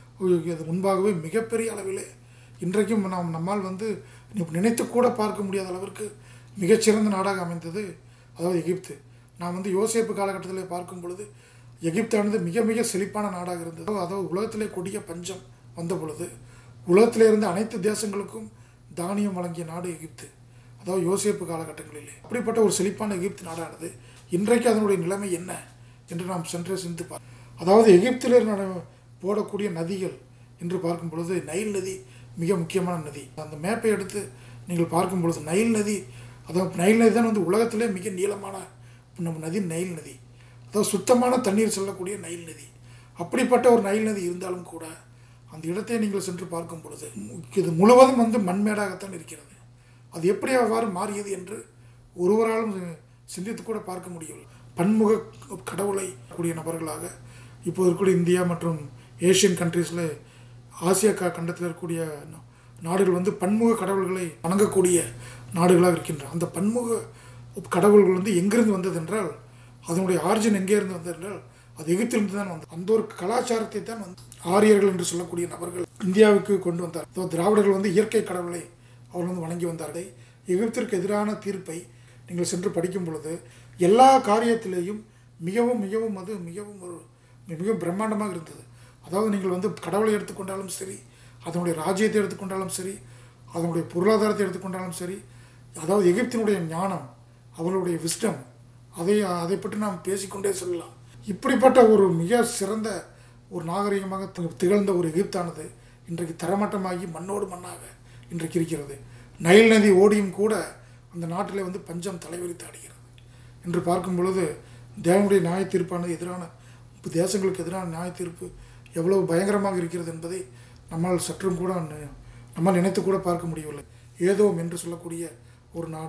அது முன்பாகவே மிகப்பெரிய அளவிலே இன்றைக்கும் நாம் நம்மால் வந்து நினைத்து கூட பார்க்க முடியாத அளவிற்கு மிகச்சிறந்த நாடாக அமைந்தது அதாவது எகிப்து நான் வந்து யோசேப்பு காலகட்டத்தில் பார்க்கும் பொழுது எகிப்தானது மிக மிக செழிப்பான நாடாக இருந்தது அதாவது உலகத்திலே கொடிய பஞ்சம் வந்த பொழுது உலகத்திலே இருந்த அனைத்து தேசங்களுக்கும் தானியம் வழங்கிய நாடு எகிப்து அதாவது யோசேப்பு காலகட்டங்களிலே அப்படிப்பட்ட ஒரு செழிப்பான எகிப்து நாடானது இன்றைக்கு அதனுடைய நிலைமை என்ன என்று நாம் சென்று சிந்தித்து பார் அதாவது எகிப்திலே நட- போடக்கூடிய நதிகள் என்று பார்க்கும் பொழுது நைல் நதி மிக முக்கியமான நதி அந்த மேப்பை எடுத்து நீங்கள் பார்க்கும் பொழுது நைல் நதி அதாவது நைல் நதி தான் வந்து உலகத்திலே மிக நீளமான நம்ம நதி நைல் நதி அதாவது சுத்தமான தண்ணீர் செல்லக்கூடிய நைல் நதி அப்படிப்பட்ட ஒரு நைல் நதி இருந்தாலும் கூட அந்த இடத்தை நீங்கள் சென்று பார்க்கும் பொழுது இது முழுவதும் வந்து மண்மேடாகத்தான் இருக்கிறது அது எப்படி அவ்வாறு மாறியது என்று ஒருவராலும் சிந்தித்து கூட பார்க்க முடியவில்லை பன்முக கடவுளை கூடிய நபர்களாக இப்போ இருக்கக்கூடிய இந்தியா மற்றும் ஏஷியன் கண்ட்ரீஸில் ஆசியா க கண்டத்தில் இருக்கக்கூடிய நா- நாடுகள் வந்து பன்முக கடவுள்களை வணங்கக்கூடிய நாடுகளாக இருக்கின்றன அந்த பன்முக கடவுள்கள் வந்து எங்கிருந்து வந்தது என்றால் அதனுடைய ஆரிஜின் எங்கே இருந்து வந்தது என்றால் அது எகிப்திலிருந்து தான் வந்தது அந்த ஒரு கலாச்சாரத்தை தான் வந்து ஆரியர்கள் என்று சொல்லக்கூடிய நபர்கள் இந்தியாவுக்கு கொண்டு வந்தார் அதாவது திராவிடர்கள் வந்து இயற்கை கடவுளை அவர்கள் வந்து வணங்கி வந்தார்கள் எகிப்திற்கு எதிரான தீர்ப்பை நீங்கள் சென்று படிக்கும் பொழுது எல்லா காரியத்திலேயும் மிகவும் மிகவும் அது மிகவும் ஒரு மிகவும் பிரம்மாண்டமாக இருந்தது அதாவது நீங்கள் வந்து கடவுளை எடுத்துக்கொண்டாலும் சரி அதனுடைய ராஜ்யத்தை எடுத்துக்கொண்டாலும் சரி அதனுடைய பொருளாதாரத்தை எடுத்துக்கொண்டாலும் சரி அதாவது எகிப்தினுடைய ஞானம் அவர்களுடைய விஸ்டம் அதை அதை பற்றி நாம் பேசிக்கொண்டே செல்லலாம் இப்படிப்பட்ட ஒரு மிக சிறந்த ஒரு நாகரிகமாக தி- திகழ்ந்த ஒரு எகிப்தானது இன்றைக்கு தரமட்டமாகி மண்ணோடு மண்ணாக இன்றைக்கு இருக்கிறது நைல் நதி ஓடியும் கூட அந்த நாட்டிலே வந்து பஞ்சம் தலைவிரித்து ஆடுகிறது என்று பார்க்கும் பொழுது தேவனுடைய நியாய தீர்ப்பானது எதிரான தேசங்களுக்கு எதிரான நியாய தீர்ப்பு எவ்வளவு பயங்கரமாக இருக்கிறது என்பதை நம்மால் சற்றும் கூட நி- நம்மால் நினைத்து கூட பார்க்க முடியவில்லை ஏதோம் என்று சொல்லக்கூடிய ஒரு நாடு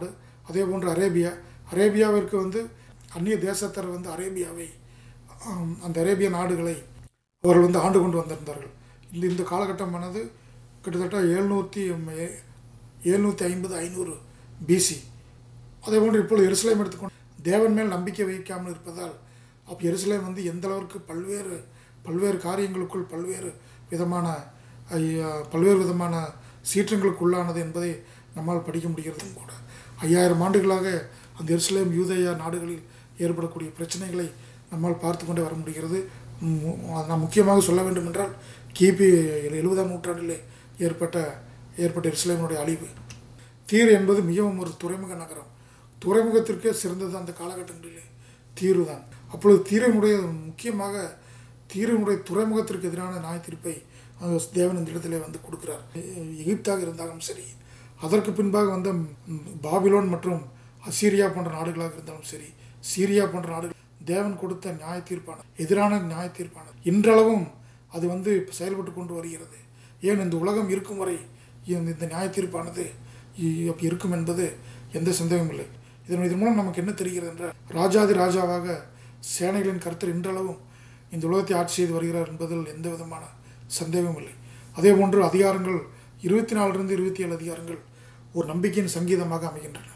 அதே போன்று அரேபியா அரேபியாவிற்கு வந்து அந்நிய தேசத்தர் வந்து அரேபியாவை ஆம், அந்த அரேபிய நாடுகளை அவர்கள் வந்து ஆண்டு கொண்டு வந்திருந்தார்கள் இந்த இந்த காலகட்டமானது கிட்டத்தட்ட எழுநூற்றி எழுநூற்றி ஐம்பது ஐநூறு பிசி அதே போன்று இப்பொழுது எருசலேம் எடுத்துக்கொண்டு தேவன் மேல் நம்பிக்கை வைக்காமல் இருப்பதால் அப்போ எருசலேம் வந்து எந்த அளவிற்கு பல்வேறு பல்வேறு காரியங்களுக்குள் பல்வேறு விதமான ஐயா, பல்வேறு விதமான சீற்றங்களுக்கு உள்ளானது என்பதை நம்மால் படிக்க முடிகிறதும் கூட ஐயாயிரம் ஆண்டுகளாக அந்த எருசலேம் யூதேயா நாடுகளில் ஏற்படக்கூடிய பிரச்சனைகளை நம்மால் பார்த்து கொண்டே வர முடிகிறது மு- நான் முக்கியமாக சொல்ல வேண்டும் என்றால் கிபி எழுபதாம் நூற்றாண்டிலே ஏற்பட்ட ஏற்பட்ட எருசலேமினுடைய அழிவு தீர் என்பது மிகவும் ஒரு துறைமுக நகரம் துறைமுகத்திற்கே சிறந்தது அந்த காலகட்டங்களிலே தீரு தான் அப்பொழுது தீரனுடைய முக்கியமாக தீரனுடைய துறைமுகத்திற்கு எதிரான நியாய தீர்ப்பை அஹ், தேவன் இந்த இடத்திலே வந்து கொடுக்கிறார் எ- எகிப்தாக இருந்தாலும் சரி அதற்கு பின்பாக வந்த ம், பாபிலோன் மற்றும் அசீரியா போன்ற நாடுகளாக இருந்தாலும் சரி சீரியா போன்ற நாடுகள் தேவன் கொடுத்த நியாய தீர்ப்பான எதிரான நியாய தீர்ப்பானது இன்றளவும் அது வந்து செயல்பட்டு கொண்டு வருகிறது ஏன் இந்த உலகம் இருக்கும் வரை இந்த இந்த நியாய தீர்ப்பானது இ- அப்படி இருக்கும் என்பது எந்த சந்தேகமும் இல்லை இதன் இதன் மூலம் நமக்கு என்ன தெரிகிறது என்றால் ராஜாதி ராஜாவாக சேனைகளின் கருத்தர் இன்றளவும் இந்த உலகத்தை ஆட்சி செய்து வருகிறார் என்பதில் எந்த விதமான சந்தேகமும் இல்லை அதே போன்று அதிகாரங்கள் இருபத்தி நாலுலேருந்து இருபத்தி ஏழு அதிகாரங்கள் ஒரு நம்பிக்கையின் சங்கீதமாக அமைகின்றன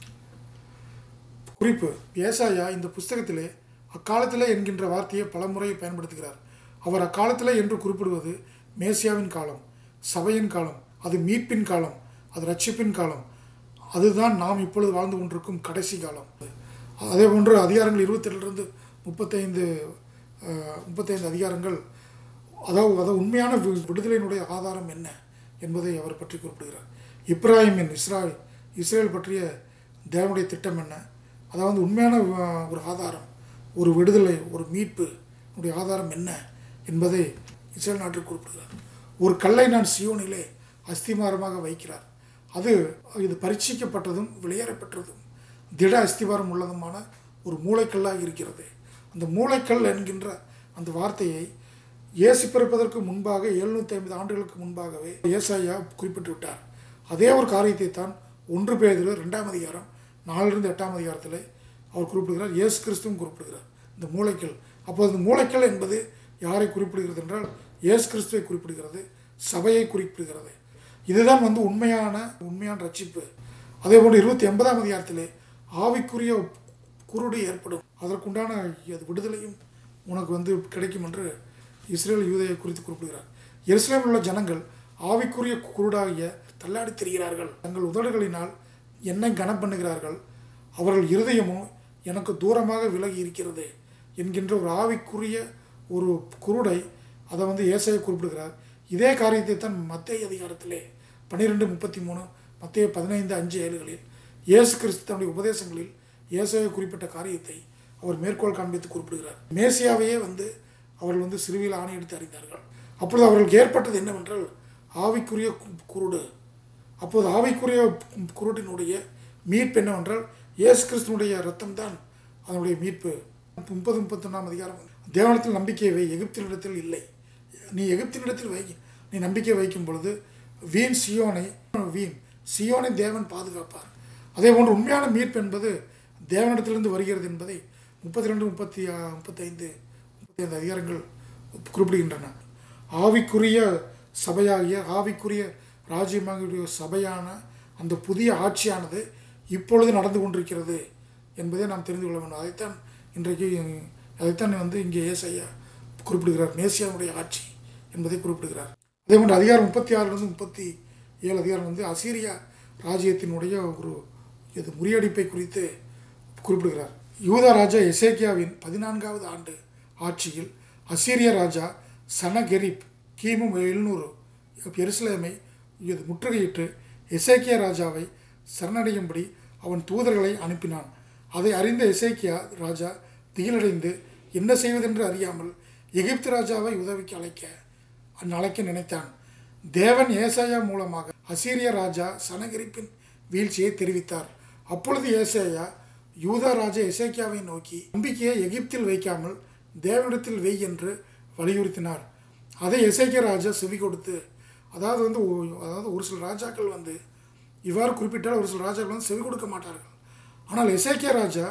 குறிப்பு ஏசாயா இந்த புஸ்தகத்திலே அக்காலத்திலே என்கின்ற வார்த்தையை பலமுறை பயன்படுத்துகிறார் அவர் அக்காலத்திலே என்று குறிப்பிடுவது மேசியாவின் காலம் சபையின் காலம் அது மீட்பின் காலம் அது ரட்சிப்பின் காலம் அதுதான் நாம் இப்பொழுது வாழ்ந்து கொண்டிருக்கும் கடைசி காலம் அதே போன்று அதிகாரங்கள் இருபத்தெட்டுலேருந்து முப்பத்தைந்து அஹ், முப்பத்தைந்து அதிகாரங்கள் அதாவது அதாவது உண்மையான வி- விடுதலையினுடைய ஆதாரம் என்ன என்பதை அவர் பற்றி குறிப்பிடுகிறார் இப்ராஹிமின் இஸ்ராயல் இஸ்ரேல் பற்றிய தேவனுடைய திட்டம் என்ன அதாவது உண்மையான அஹ், ஒரு ஆதாரம் ஒரு விடுதலை ஒரு மீட்பு உடைய ஆதாரம் என்ன என்பதை இஸ்ரேல் நாட்டில் குறிப்பிடுகிறார் ஒரு கல்லை நான் சியோனிலே அஸ்திமாரமாக வைக்கிறார் அது இது பரீட்சிக்கப்பட்டதும் வெளியேறப்பட்டதும் திட அஸ்திவாரம் உள்ளதுமான ஒரு மூளைக்கல்லாக இருக்கிறது அந்த மூளைக்கல் என்கின்ற அந்த வார்த்தையை இயேசு பிறப்பதற்கு முன்பாக எழுநூற்றி ஐம்பது ஆண்டுகளுக்கு முன்பாகவே ஏசாயா குறிப்பிட்டு விட்டார் அதே ஒரு காரியத்தை தான் ஒன்று பேதில் ரெண்டாம் அதிகாரம் நாலிலிருந்து எட்டாம் அதிகாரத்தில் அவர் குறிப்பிடுகிறார் இயேசு கிறிஸ்துவும் குறிப்பிடுகிறார் இந்த மூளைக்கல் அப்போது இந்த மூளைக்கல் என்பது யாரை குறிப்பிடுகிறது என்றால் இயேசு கிறிஸ்துவை குறிப்பிடுகிறது சபையை குறிப்பிடுகிறது இதுதான் வந்து உண்மையான உண்மையான ரட்சிப்பு அதே போன்று இருபத்தி எண்பதாம் அதிகாரத்திலே ஆவிக்குரிய குருடு ஏற்படும் அதற்குண்டான அது விடுதலையும் உனக்கு வந்து கிடைக்கும் என்று இஸ்ரேல் யூதையை குறித்து குறிப்பிடுகிறார் எருசலேமில் உள்ள ஜனங்கள் ஆவிக்குரிய குருடாகிய தள்ளாடி திரிகிறார்கள் தங்கள் உதடுகளினால் என்னை கனம் பண்ணுகிறார்கள் அவர்கள் இருதயமோ எனக்கு தூரமாக விலகி இருக்கிறது என்கின்ற ஒரு ஆவிக்குரிய ஒரு குருடை அதை வந்து ஏசாயை குறிப்பிடுகிறார் இதே காரியத்தை தான் மத்திய அதிகாரத்திலே பன்னிரெண்டு முப்பத்தி மூணு மத்திய பதினைந்து அஞ்சு ஏழுகளில் இயேசு கிறிஸ்து தன்னுடைய உபதேசங்களில் இயேசுவை குறிப்பிட்ட காரியத்தை அவர் மேற்கோள் காண்பித்து குறிப்பிடுகிறார் மேசியாவையே வந்து அவர்கள் வந்து சிறுவியில் ஆணையெடுத்து அறிந்தார்கள் அப்பொழுது அவர்களுக்கு ஏற்பட்டது என்னவென்றால் ஆவிக்குரிய கு- குருடு அப்போது ஆவிக்குரிய குருட்டினுடைய மீட்பு என்னவென்றால் இயேசு கிறிஸ்துனுடைய ரத்தம் தான் அதனுடைய மீட்பு முப்பது முப்பத்தொன்னாம் அதிகாரம் தேவனத்தில் நம்பிக்கை வை எகிப்தினிடத்தில் இல்லை நீ எகிப்தினிடத்தில் வை நீ நம்பிக்கை வைக்கும் பொழுது வீண் சியோனை வீண் சியோனை தேவன் பாதுகாப்பார் அதே போன்று உண்மையான மீட்பு என்பது தேவனிடத்திலிருந்து வருகிறது என்பதை முப்பத்தி ரெண்டு முப்பத்தி ஆ- முப்பத்தைந்து முப்பத்தைந்து அதிகாரங்கள் குறிப்பிடுகின்றன ஆவிக்குரிய சபையாகிய ஆவிக்குரிய ராஜ்யமாகிய சபையான அந்த புதிய ஆட்சியானது இப்பொழுது நடந்து கொண்டிருக்கிறது என்பதை நாம் தெரிந்து கொள்ள வேண்டும் அதைத்தான் இன்றைக்கு அதைத்தான் வந்து இங்கே ஏசையா குறிப்பிடுகிறார் மேசியாவுடைய ஆட்சி என்பதை குறிப்பிடுகிறார் அதே போன்று அதிகாரம் முப்பத்தி ஆறிலிருந்து முப்பத்தி ஏழு அதிகாரம் வந்து அசீரியா ராஜ்யத்தினுடைய ஒரு இது முறியடிப்பை குறித்து குறிப்பிடுகிறார் யூதா ராஜா எசேக்கியாவின் பதினான்காவது ஆண்டு ஆட்சியில் அசீரிய ராஜா சனகெரிப் கிமு எழுநூறு எருசலேமை இது முற்றுகையிட்டு எசேக்கியா ராஜாவை சரணடையும்படி அவன் தூதர்களை அனுப்பினான் அதை அறிந்த எசேக்கியா ராஜா திகிலடைந்து என்ன செய்வதென்று அறியாமல் எகிப்து ராஜாவை உதவிக்கு அழைக்க அழைக்க நினைத்தான் தேவன் ஏசாயா மூலமாக அசீரிய ராஜா சனகரிப்பின் வீழ்ச்சியை தெரிவித்தார் அப்பொழுது ஏசாயா யூதா ராஜா எசேக்கியாவை நோக்கி நம்பிக்கையை எகிப்தில் வைக்காமல் தேவனிடத்தில் வை என்று வலியுறுத்தினார் அதை எசேக்கியா ராஜா செவி கொடுத்து அதாவது வந்து ஒ- அதாவது ஒரு சில ராஜாக்கள் வந்து இவ்வாறு குறிப்பிட்டால் ஒரு சில ராஜாக்கள் வந்து செவி கொடுக்க மாட்டார்கள் ஆனால் எசேக்கியா ராஜா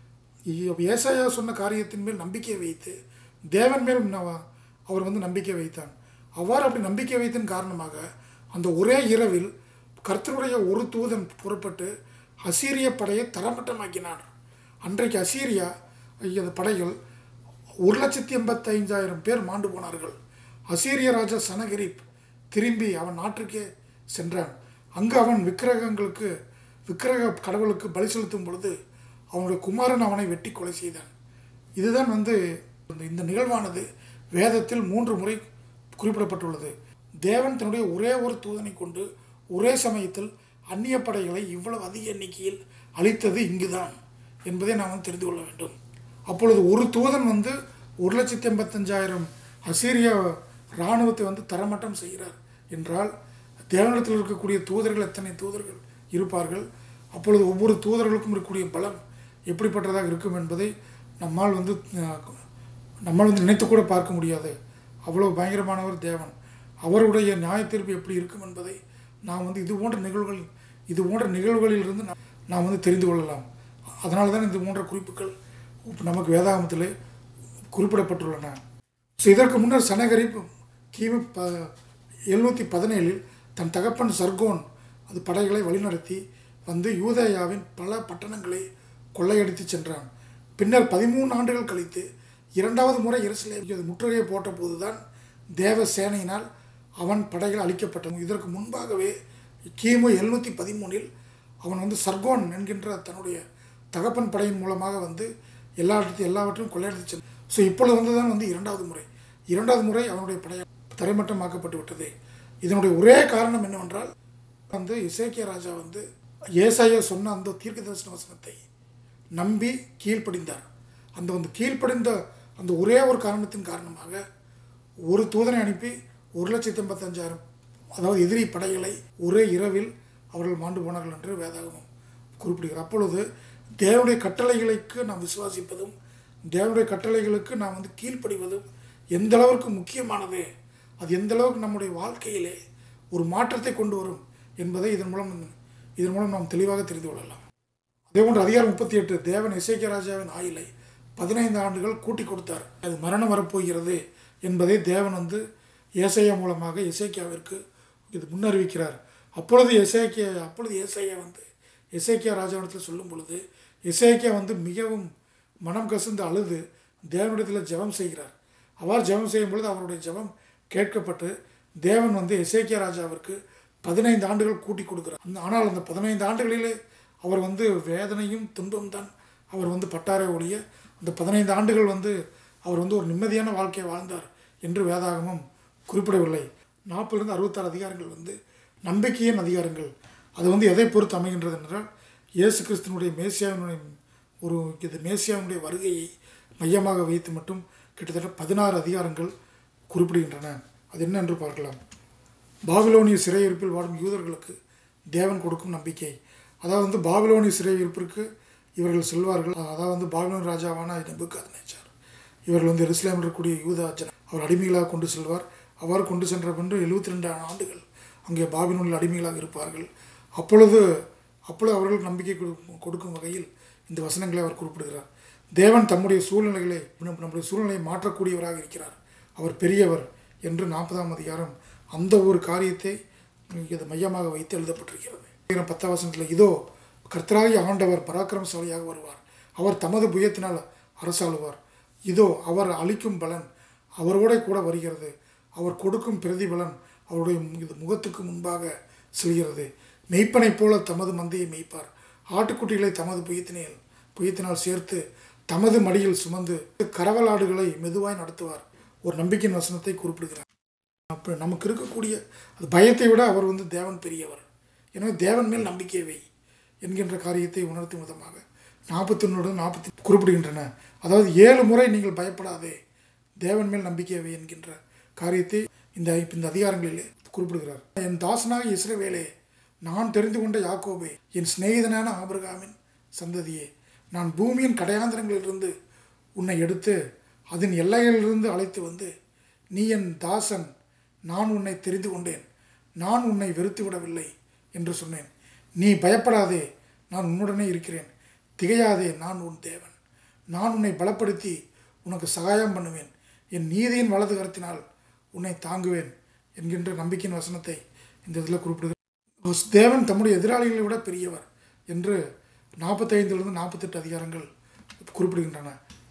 இ- ஏசாயா சொன்ன காரியத்தின் மேல் நம்பிக்கை வைத்து தேவன் மேல் நவ- அவர் வந்து நம்பிக்கை வைத்தான் அவ்வாறு அப்படி நம்பிக்கை வைத்தன் காரணமாக அந்த ஒரே இரவில் கர்த்தருடைய ஒரு தூதன் புறப்பட்டு அசீரிய படையை தரமட்டமாக்கினார் அன்றைக்கு அசீரியா அந்த படைகள் ஒரு லட்சத்தி எண்பத்தைந்தாயிரம் பேர் மாண்டு போனார்கள் அசீரிய ராஜா சனகிரிப் திரும்பி அவன் நாட்டுக்கே சென்றான் அங்கு அவன் விக்கிரகங்களுக்கு விக்கிரக கடவுளுக்கு பலி செலுத்தும் பொழுது அவனுடைய குமாரன் அவனை வெட்டி கொலை செய்தான் இதுதான் வந்து இந்த- இந்த நிகழ்வானது வேதத்தில் மூன்று முறை குறிப்பிடப்பட்டுள்ளது தேவன் தன்னுடைய ஒரே ஒரு தூதனை கொண்டு ஒரே சமயத்தில் அந்நிய படைகளை இவ்வளவு அதிக எண்ணிக்கையில் அழித்தது இங்குதான் என்பதை நாம் வந்து தெரிந்து கொள்ள வேண்டும் அப்பொழுது ஒரு தூதன் வந்து ஒரு லட்சத்தி எண்பத்தஞ்சாயிரம் அசீரிய இராணுவத்தை வந்து தரமட்டம் செய்கிறார் என்றால் தேவனிடத்தில் இருக்கக்கூடிய தூதர்கள் எத்தனை தூதர்கள் இருப்பார்கள் அப்பொழுது ஒவ்வொரு தூதர்களுக்கும் இருக்கக்கூடிய பலம் எப்படிப்பட்டதாக இருக்கும் என்பதை நம்மால் வந்து அஹ், நம்மால் வந்து நினைத்து கூட பார்க்க முடியாது அவ்வளவு பயங்கரமானவர் தேவன் அவருடைய நியாய தீர்ப்பு எப்படி இருக்கும் என்பதை நாம் வந்து இது போன்ற நிகழ்வுகள் இது போன்ற நிகழ்வுகளிலிருந்து நாம் நாம் வந்து தெரிந்து கொள்ளலாம் அதனால தான் இது போன்ற குறிப்புகள் நமக்கு வேதாகமத்திலே குறிப்பிடப்பட்டுள்ளன ஸோ இதற்கு முன்னர் சனகரிப் கிமு ப எழுநூற்றி பதினேழில் தன் தகப்பன் சர்கோன் அது படைகளை வழிநடத்தி வந்து யூதேயாவின் பல பட்டணங்களை கொள்ளையடித்து சென்றான் பின்னர் பதிமூணு ஆண்டுகள் கழித்து இரண்டாவது முறை எருசலேம் அது முற்றுகையை போட்ட போதுதான் தேவ சேனையினால் அவன் படைகள் அழிக்கப்பட்டன இதற்கு முன்பாகவே கிமு எழுநூற்றி பதிமூணில் அவன் வந்து சர்கோன் என்கின்ற தன்னுடைய தகப்பன் படையின் மூலமாக வந்து எல்லாவற்றையும் எல்லாவற்றையும் கொள்ளையடித்து சென்றான் ஸோ இப்பொழுது வந்து தான் வந்து இரண்டாவது முறை இரண்டாவது முறை அவனுடைய படை தரைமட்டமாக்கப்பட்டு விட்டது இதனுடைய ஒரே காரணம் என்னவென்றால் வந்து இசைக்கிய ராஜா வந்து ஏசாயா சொன்ன அந்த தீர்க்க தரிசன வசனத்தை நம்பி கீழ்ப்படிந்தார் அந்த வந்து கீழ்ப்படிந்த அந்த ஒரே ஒரு காரணத்தின் காரணமாக ஒரு தூதனை அனுப்பி ஒரு லட்சத்தி எண்பத்தஞ்சாயிரம் அதாவது எதிரி படைகளை ஒரே இரவில் அவர்கள் மாண்டு போனார்கள் என்று வேதாகமம் குறிப்பிடுகிறார் அப்பொழுது தேவனுடைய கட்டளைகளுக்கு நாம் விசுவாசிப்பதும் தேவனுடைய கட்டளைகளுக்கு நாம் வந்து கீழ்ப்படிவதும் எந்த அளவிற்கு முக்கியமானது அது எந்த அளவுக்கு நம்முடைய வாழ்க்கையிலே ஒரு மாற்றத்தை கொண்டு வரும் என்பதை இதன் மூலம் இதன் மூலம் நாம் தெளிவாக தெரிந்து கொள்ளலாம் அதே போன்று அதிகாரம் முப்பத்தி எட்டு தேவன் இசைக்கிய ராஜாவின் ஆயுளை பதினைந்து ஆண்டுகள் கூட்டி கொடுத்தார் அது மரணம் வரப்போகிறது என்பதை தேவன் வந்து ஏசையா மூலமாக இசைக்கியாவிற்கு இது முன்னறிவிக்கிறார் அப்பொழுது இசைக்கிய அப்பொழுது ஏசையா வந்து இசைக்கியா ராஜாவிடத்தில் சொல்லும் பொழுது இசைக்கியா வந்து மிகவும் மனம் கசிந்து அழுது தேவனிடத்தில் ஜெபம் செய்கிறார் அவ்வாறு ஜெபம் செய்யும் பொழுது அவருடைய ஜெபம் கேட்கப்பட்டு தேவன் வந்து இசைக்கியா ராஜாவிற்கு பதினைந்து ஆண்டுகள் கூட்டி கொடுக்கிறார் அந்த ஆனால் அந்த பதினைந்து ஆண்டுகளிலே அவர் வந்து வேதனையும் துன்பம் தான் அவர் வந்து பட்டாரே ஒழிய அந்த பதினைந்து ஆண்டுகள் வந்து அவர் வந்து ஒரு நிம்மதியான வாழ்க்கையை வாழ்ந்தார் என்று வேதாகமம் குறிப்பிடவில்லை நாற்பதுலேருந்து அறுபத்தாறு அதிகாரங்கள் வந்து நம்பிக்கையின் அதிகாரங்கள் அது வந்து எதை பொறுத்து அமைகின்றது என்றால் இயேசு கிறிஸ்துவனுடைய மேசியாவினுடைய ஒரு இது மேசியாவினுடைய வருகையை மையமாக வைத்து மட்டும் கிட்டத்தட்ட பதினாறு அதிகாரங்கள் குறிப்பிடுகின்றன அது என்ன என்று பார்க்கலாம் பாபிலோனிய சிறையிருப்பில் வாடும் யூதர்களுக்கு தேவன் கொடுக்கும் நம்பிக்கை அதாவது வந்து பாபிலோனிய சிறையிருப்பிற்கு இவர்கள் செல்வார்கள் அதாவது வந்து பாபிலோன் ராஜாவான நெபுகாத்நேச்சார் இவர்கள் வந்து எருசலேமில் இருக்கக்கூடிய யூதா ஜன அவர் அடிமைகளாக கொண்டு செல்வார் அவ்வாறு கொண்டு சென்ற பின்பு எழுபத்தி ரெண்டு ஆண்டுகள் அங்கே பாபிலோனில் அடிமைகளாக இருப்பார்கள் அப்பொழுது அப்பொழுது அவர்களுக்கு நம்பிக்கை கொடு- கொடுக்கும் வகையில் இந்த வசனங்களை அவர் குறிப்பிடுகிறார் தேவன் தம்முடைய சூழ்நிலைகளை நம்- நம்முடைய சூழ்நிலையை மாற்றக்கூடியவராக இருக்கிறார் அவர் பெரியவர் என்று நாற்பதாம் அதிகாரம் அந்த ஒரு காரியத்தை இது மையமாக வைத்து எழுதப்பட்டிருக்கிறது அதிகாரம் பத்தாம் வசனத்தில் இதோ கர்த்தராகிய ஆண்டவர் பராக்கிரமசாலியாக வருவார் அவர் தமது புயத்தினால் அரசாளுவார் இதோ அவர் அளிக்கும் பலன் அவரோட கூட வருகிறது அவர் கொடுக்கும் பிரதிபலன் அவருடைய மு- இது முகத்துக்கு முன்பாக செல்கிறது மெய்ப்பனைப் போல தமது மந்தையை மேய்ப்பார் ஆட்டுக்குட்டிகளை தமது புயத்தினால் புயத்தினால் சேர்த்து தமது மடியில் சுமந்து கரவலாடுகளை மெதுவாய் நடத்துவார் ஒரு நம்பிக்கையின் வசனத்தை குறிப்பிடுகிறார் அப்போ நமக்கு இருக்கக்கூடிய அது பயத்தை விட அவர் வந்து தேவன் பெரியவர் எனவே தேவன் மேல் நம்பிக்கை வை என்கின்ற காரியத்தை உணர்த்தும் விதமாக நாற்பத்தி ஒன்று நாற்பத்தி குறிப்பிடுகின்றன அதாவது ஏழு முறை நீங்கள் பயப்படாதே தேவன் மேல் நம்பிக்கை வை என்கின்ற காரியத்தை இந்த இந்த அதிகாரங்களிலே குறிப்பிடுகிறார் என் தாசனாக இஸ்ரவேலே நான் தெரிந்து கொண்ட யாக்கோபே என் சிநேகிதனான ஆபிரகாமின் சந்ததியே நான் பூமியின் கடையாந்திரங்களிலிருந்து உன்னை எடுத்து அதன் எல்லைகளிலிருந்து அழைத்து வந்து நீ என் தாசன் நான் உன்னை தெரிந்து கொண்டேன் நான் உன்னை வெறுத்து விடவில்லை என்று சொன்னேன் நீ பயப்படாதே நான் உன்னுடனே இருக்கிறேன் திகையாதே நான் உன் தேவன் நான் உன்னை பலப்படுத்தி உனக்கு சகாயம் பண்ணுவேன் என் நீதியின் வலது கரத்தினால் உன்னை தாங்குவேன் என்கின்ற நம்பிக்கையின் வசனத்தை இந்த இதில் குறிப்பிடுகிறார் தேவன் தம்முடைய எதிராளிகளை விட பெரியவர் என்று நாற்பத்தைந்திலிருந்து நாற்பத்தெட்டு அதிகாரங்கள் குறிப்பிடுகின்றன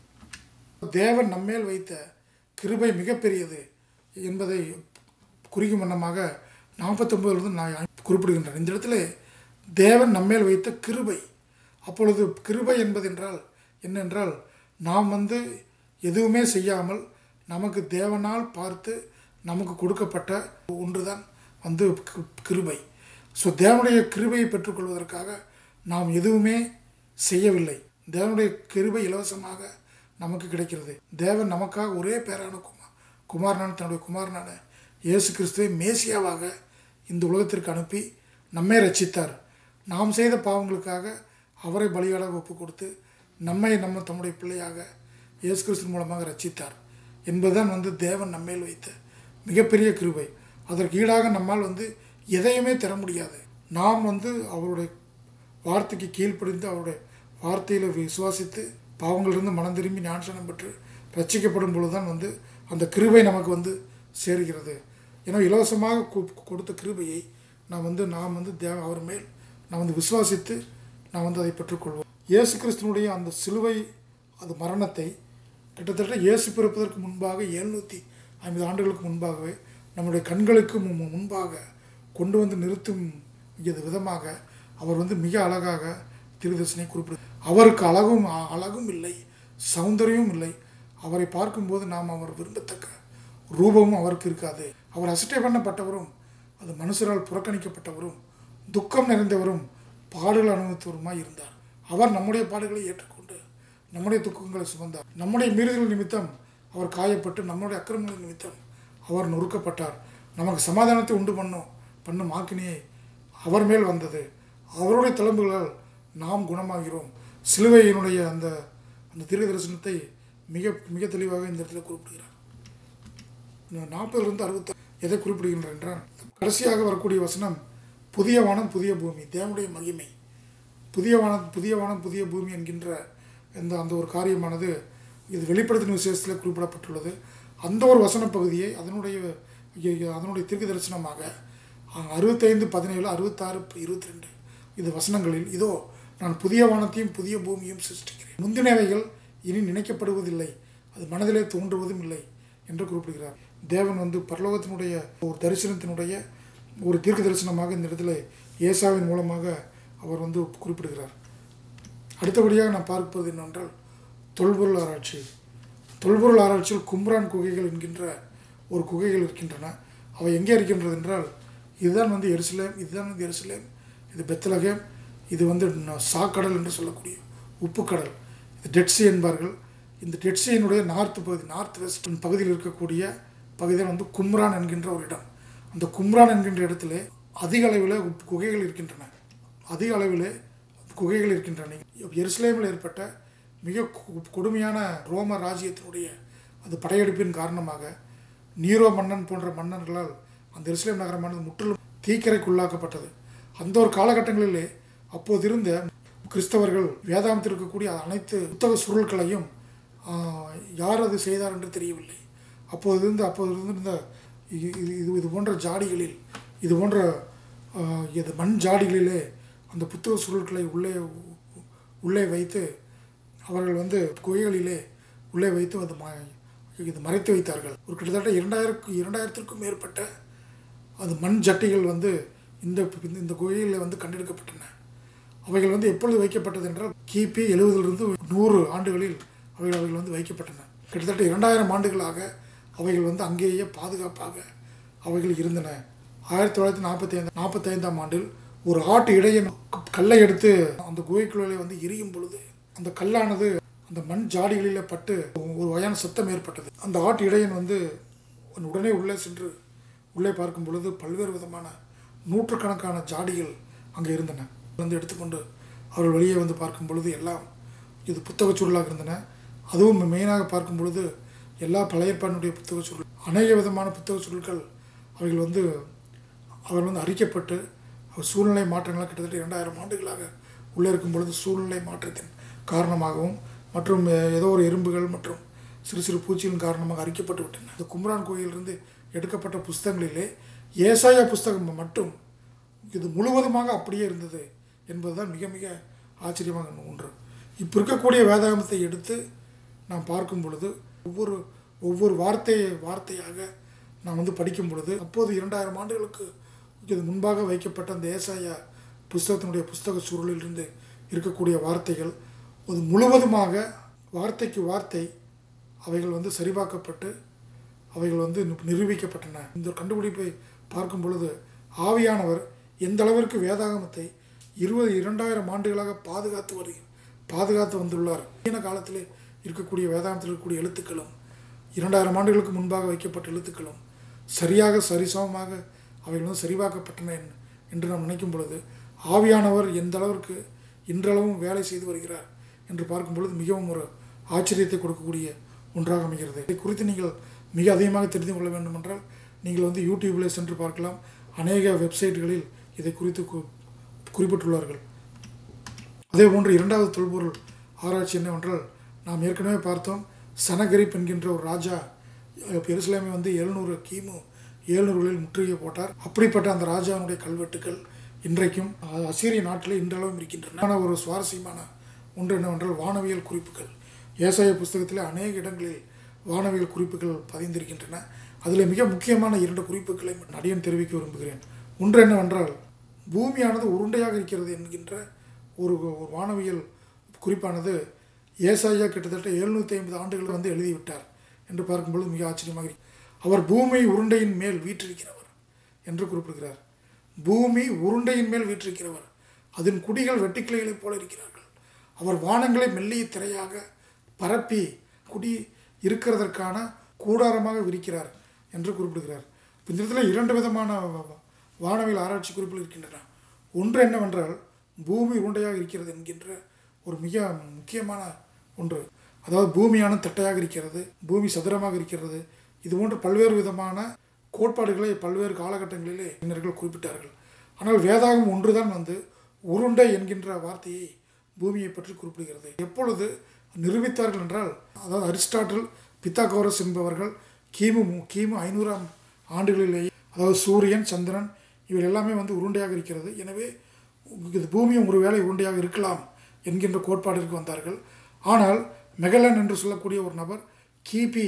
தேவன் நம்மேல் வைத்த கிருபை மிகப்பெரியது என்பதை குறிக்கும் வண்ணமாக நாற்பத்தொம்பதுலேருந்து நான் குறிப்பிடுகின்றேன் இந்த இடத்துல தேவன் நம்மேல் வைத்த கிருபை அப்பொழுது கிருபை என்பதென்றால் என்னென்றால் நாம் வந்து எதுவுமே செய்யாமல் நமக்கு தேவனால் பார்த்து நமக்கு கொடுக்கப்பட்ட ஒன்றுதான் வந்து கி- கிருபை ஸோ தேவனுடைய கிருபையை பெற்றுக்கொள்வதற்காக நாம் எதுவுமே செய்யவில்லை தேவனுடைய கிருபை இலவசமாக நமக்கு கிடைக்கிறது தேவன் நமக்காக ஒரே பேரான குமார் குமாரனான தன்னுடைய குமாரனான இயேசு கிறிஸ்துவை மேசியாவாக இந்த உலகத்திற்கு அனுப்பி நம்மை ரட்சித்தார் நாம் செய்த பாவங்களுக்காக அவரை பலியாடாக ஒப்பு கொடுத்து நம்மை நம்ம தம்முடைய பிள்ளையாக இயேசு கிறிஸ்து மூலமாக ரட்சித்தார் என்பதுதான் வந்து தேவன் நம்மேல் வைத்த மிகப்பெரிய கிருபை அதற்கு ஈடாக நம்மால் வந்து எதையுமே தர முடியாது நாம் வந்து அவருடைய வார்த்தைக்கு கீழ்ப்படிந்து அவருடைய வார்த்தையில் விசுவாசித்து பாவங்களிலிருந்து மனம் திரும்பி ஞானசனம் பெற்று ரட்சிக்கப்படும் பொழுதுதான் வந்து அந்த கிருபை நமக்கு வந்து சேருகிறது ஏன்னா இலவசமாக கு- கொடுத்த கிருபையை நாம் வந்து நாம் வந்து தேவ அவர் மேல் நாம் வந்து விசுவாசித்து நாம் வந்து அதை பெற்றுக்கொள்வோம் இயேசு கிறிஸ்துவனுடைய அந்த சிலுவை அது மரணத்தை கிட்டத்தட்ட இயேசு பிறப்பதற்கு முன்பாக எழுநூற்றி ஐம்பது ஆண்டுகளுக்கு முன்பாகவே நம்முடைய கண்களுக்கு மு- மு- முன்பாக கொண்டு வந்து நிறுத்தும் இது விதமாக அவர் வந்து மிக அழகாக திருதர்சனை குறிப்பிடு அவருக்கு அழகும் அ- அழகும் இல்லை சௌந்தரியமும் இல்லை அவரை பார்க்கும்போது நாம் அவர் விரும்பத்தக்க ரூபமும் அவருக்கு இருக்காது அவர் அசட்டை பண்ணப்பட்டவரும் அது மனுஷரால் புறக்கணிக்கப்பட்டவரும் துக்கம் நிறைந்தவரும் பாடுகள் அனுபவித்தவருமாய் இருந்தார் அவர் நம்முடைய பாடுகளை ஏற்றுக்கொண்டு நம்முடைய துக்கங்களை சுமந்தார் நம்முடைய மீறுதல் நிமித்தம் அவர் காயப்பட்டு நம்முடைய அக்கிரமங்கள் நிமித்தம் அவர் நொறுக்கப்பட்டார் நமக்கு சமாதானத்தை உண்டு பண்ணும் பண்ணும் ஆக்கினியை அவர் மேல் வந்தது அவருடைய தழும்புகளால் நாம் குணமாகிறோம் சிலுவையினுடைய அந்த அந்த தீர்க்க தரிசனத்தை மிக மிக தெளிவாக இந்த இடத்துல குறிப்பிடுகிறார் நாற்பதுலேருந்து அறுபத்தி எதை குறிப்பிடுகின்றார் என்றால் கடைசியாக வரக்கூடிய வசனம் புதிய வானம் புதிய பூமி தேவனுடைய மகிமை புதிய வானம் புதிய வானம் புதிய பூமி என்கின்ற இந்த அந்த ஒரு காரியமானது இது வெளிப்படுத்தின விசேஷத்தில் குறிப்பிடப்பட்டுள்ளது அந்த ஒரு வசன பகுதியை அதனுடைய இ- இ- அதனுடைய தீர்க்க தரிசனமாக அஹ், அறுபத்தைந்து பதினேழு அறுபத்தாறு இருபத்தி ரெண்டு இது வசனங்களில் இதோ நான் புதிய வானத்தையும் புதிய பூமியும் சிருஷ்டிக்கிறேன் முந்தினவைகள் இனி நினைக்கப்படுவதில்லை அது மனதிலே தோன்றுவதும் இல்லை என்று குறிப்பிடுகிறார் தேவன் வந்து பரலோகத்தினுடைய ஒரு தரிசனத்தினுடைய ஒரு தீர்க்க தரிசனமாக இந்த இடத்துல ஏசாவின் மூலமாக அவர் வந்து குறிப்பிடுகிறார் அடுத்தபடியாக நான் பார்ப்பது என்னவென்றால் தொல்பொருள் ஆராய்ச்சி தொல்பொருள் ஆராய்ச்சியில் கும்ரான் குகைகள் என்கின்ற ஒரு குகைகள் இருக்கின்றன அவை எங்கே இருக்கின்றது என்றால் இதுதான் வந்து எருசலேம் இதுதான் வந்து எருசலேம் இது பெத்தலகேம் இது வந்து ந- சாக்கடல் என்று சொல்லக்கூடிய உப்புக்கடல் இது டெட்சி என்பார்கள் இந்த டெட்சியினுடைய நார்த் பகுதி நார்த் வெஸ்ட் பகுதியில் இருக்கக்கூடிய பகுதியில் வந்து கும்ரான் என்கின்ற ஒரு இடம் அந்த கும்ரான் என்கின்ற இடத்திலே அதிக அளவில் உப்பு குகைகள் இருக்கின்றன அதிக அளவில் குகைகள் இருக்கின்றன எருசலேமில் ஏற்பட்ட மிக கொ- கொடுமையான ரோம ராஜ்யத்தினுடைய அந்த படையெடுப்பின் காரணமாக நீரோ மன்னன் போன்ற மன்னர்களால் அந்த எருசலேம் நகரமானது முற்றிலும் தீக்கிரைக்குள்ளாக்கப்பட்டது அந்த ஒரு காலகட்டங்களிலே அப்போது இருந்த கிறிஸ்தவர்கள் வேதாந்தத்தில் இருக்கக்கூடிய அனைத்து புத்தக சுருள்களையும் ஆஹ், யார் அது செய்தார் என்று தெரியவில்லை அப்போது இருந்த அப்போது இருந்த இ- இது இது இது போன்ற ஜாடிகளில் இது போன்ற ஆஹ், இது மண் ஜாடிகளிலே அந்த புத்தக சுருள்களை உள்ளே உள்ளே வைத்து அவர்கள் வந்து குகைகளிலே உள்ளே வைத்து அது ம இது மறைத்து வைத்தார்கள் ஒரு கிட்டத்தட்ட இரண்டாயிரம் இரண்டாயிரத்திற்கும் மேற்பட்ட அது மண் ஜட்டிகள் வந்து இந்த இந்த குகையில் வந்து கண்டெடுக்கப்பட்டன அவைகள் வந்து எப்பொழுது வைக்கப்பட்டது என்றால் கிபி எழுபதிலிருந்து நூறு ஆண்டுகளில் அவைகள் அவைகள் வந்து வைக்கப்பட்டன கிட்டத்தட்ட இரண்டாயிரம் ஆண்டுகளாக அவைகள் வந்து அங்கேயே பாதுகாப்பாக அவைகள் இருந்தன ஆயிரத்தி தொள்ளாயிரத்தி நாற்பத்தி ஐந்து நாற்பத்தைந்தாம் ஆண்டில் ஒரு ஆட்டு இடையன் க- கல்லை எடுத்து அந்த குகைக்குள்ளே வந்து எரியும் பொழுது அந்த கல்லானது அந்த மண் ஜாடிகளில் பட்டு ஒரு வகையான சத்தம் ஏற்பட்டது அந்த ஆட்டு இடையன் வந்து உடனே உள்ளே சென்று உள்ளே பார்க்கும் பொழுது பல்வேறு விதமான நூற்றுக்கணக்கான ஜாடிகள் அங்கே இருந்தன வந்து எடுத்துக்கொண்டு அவர்கள் வெளியே வந்து பார்க்கும் பொழுது எல்லாம் இது புத்தகச் சுருளாக இருந்தன அதுவும் மெயினாக பார்க்கும் பொழுது எல்லா பழைய ஏற்பாட்டினுடைய புத்தகச் சுருள் அநேக விதமான புத்தகச் சுருள்கள் அவைகள் வந்து அவர் வந்து அரிக்கப்பட்டு அவர் சூழ்நிலை மாற்றங்களாக கிட்டத்தட்ட இரண்டாயிரம் ஆண்டுகளாக உள்ளே இருக்கும் பொழுது சூழ்நிலை மாற்றத்தின் காரணமாகவும் மற்றும் அஹ், ஏதோ ஒரு எறும்புகள் மற்றும் சிறு சிறு பூச்சிகளின் காரணமாக அரிக்கப்பட்டு விட்டன இந்த கும்ரான் கோயிலிருந்து எடுக்கப்பட்ட புஸ்தகங்களிலே ஏசாயா புஸ்தகம் மட்டும் இது முழுவதுமாக அப்படியே இருந்தது என்பதுதான் மிக மிக ஆச்சரியமாக ஒன்று இப்போ இருக்கக்கூடிய வேதாகமத்தை எடுத்து நாம் பார்க்கும் பொழுது ஒவ்வொரு ஒவ்வொரு வார்த்தையை வார்த்தையாக நாம் வந்து படிக்கும் பொழுது அப்போது இரண்டாயிரம் ஆண்டுகளுக்கு இது முன்பாக வைக்கப்பட்ட அந்த ஏசாயா புஸ்தகத்தினுடைய புஸ்தக சுருளிலிருந்து இருக்கக்கூடிய வார்த்தைகள் அது முழுவதுமாக வார்த்தைக்கு வார்த்தை அவைகள் வந்து சரிபார்க்கப்பட்டு அவைகள் வந்து நி- நிரூபிக்கப்பட்டன இந்த கண்டுபிடிப்பை பார்க்கும் பொழுது ஆவியானவர் எந்த அளவிற்கு வேதாகமத்தை இருபது இரண்டாயிரம் ஆண்டுகளாக பாதுகாத்து வருக பாதுகாத்து வந்துள்ளார் நவீன காலத்திலே இருக்கக்கூடிய வேதாகமத்தில் இருக்கக்கூடிய எழுத்துக்களும் இரண்டாயிரம் ஆண்டுகளுக்கு முன்பாக வைக்கப்பட்ட எழுத்துக்களும் சரியாக சரிசமமாக அவைகள் வந்து சரிபார்க்கப்பட்டன என்- என்று நாம் நினைக்கும் பொழுது ஆவியானவர் எந்த அளவிற்கு இன்றளவும் வேலை செய்து வருகிறார் என்று பார்க்கும் பொழுது மிகவும் ஒரு ஆச்சரியத்தை கொடுக்கக்கூடிய ஒன்றாக அமைகிறது இதை குறித்து நீங்கள் மிக அதிகமாக தெரிந்து கொள்ள வேண்டும் என்றால் நீங்கள் வந்து யூடியூப்பில் சென்று பார்க்கலாம் அநேக வெப்சைட்டுகளில் இதை குறித்து கு- குறிப்பிட்டுள்ளார்கள் அதே போன்று இரண்டாவது தொல்பொருள் ஆராய்ச்சி என்னவென்றால் நாம் ஏற்கனவே பார்த்தோம் சனகரிப் என்கின்ற ஒரு ராஜா அஹ், எருசலேமை வந்து எழுநூறு கிமு ஏழுநூறுகளில் முற்றுகை போட்டார் அப்படிப்பட்ட அந்த ராஜாவினுடைய கல்வெட்டுக்கள் இன்றைக்கும் அஹ், அசீரிய நாட்டில் இன்றளவும் இருக்கின்றன ஆன ஒரு சுவாரஸ்யமான ஒன்று என்னவென்றால் வானவியல் குறிப்புகள் ஏசாய புஸ்தகத்தில் அநேக இடங்களில் வானவியல் குறிப்புகள் பதிந்திருக்கின்றன அதில் மிக முக்கியமான இரண்டு குறிப்புகளை அடியன் தெரிவிக்க விரும்புகிறேன் ஒன்று என்னவென்றால் பூமியானது உருண்டையாக இருக்கிறது என்கின்ற ஒரு ஒரு வானவியல் குறிப்பானது ஏசாயா கிட்டத்தட்ட எழுநூற்றி ஐம்பது ஆண்டுகள் வந்து எழுதிவிட்டார் என்று பார்க்கும்பொழுது மிக ஆச்சரியமாக இருக்கு. அவர் பூமி உருண்டையின் மேல் வீற்றிருக்கிறவர் என்று குறிப்பிடுகிறார் பூமி உருண்டையின் மேல் வீற்றிருக்கிறவர் அதன் குடிகள் வெட்டுக்கிளைகளைப் போல இருக்கிறார்கள் அவர் வானங்களை மெல்லிய திரையாக பரப்பி குடி இருக்கிறதற்கான கூடாரமாக விரிக்கிறார் என்று குறிப்பிடுகிறார் இப்ப இந்த இடத்துல இரண்டு விதமான வ- வ- வானவியல் ஆராய்ச்சி குறிப்புகள் இருக்கின்றன ஒன்று என்னவென்றால் பூமி உருண்டையாக இருக்கிறது என்கின்ற ஒரு மிக முக்கியமான ஒன்று அதாவது பூமியான தட்டையாக இருக்கிறது பூமி சதுரமாக இருக்கிறது இது போன்ற பல்வேறு விதமான கோட்பாடுகளை பல்வேறு காலகட்டங்களிலே அறிஞர்கள் குறிப்பிட்டார்கள் ஆனால் வேதாகம் ஒன்றுதான் வந்து உருண்டை என்கின்ற வார்த்தையை பூமியை பற்றி குறிப்பிடுகிறது எப்பொழுது நிரூபித்தார்கள் என்றால் அதாவது அரிஸ்டாட்டில் பித்தாகோரஸ் என்பவர்கள் கிமு மு- கிமு ஐநூறாம் ஆண்டுகளிலேயே அதாவது சூரியன் சந்திரன் இவை எல்லாமே வந்து உருண்டையாக இருக்கிறது எனவே இது பூமியும் ஒருவேளை உருண்டையாக இருக்கலாம் என்கின்ற கோட்பாட்டிற்கு வந்தார்கள் ஆனால் மெகலன் என்று சொல்லக்கூடிய ஒரு நபர் கிபி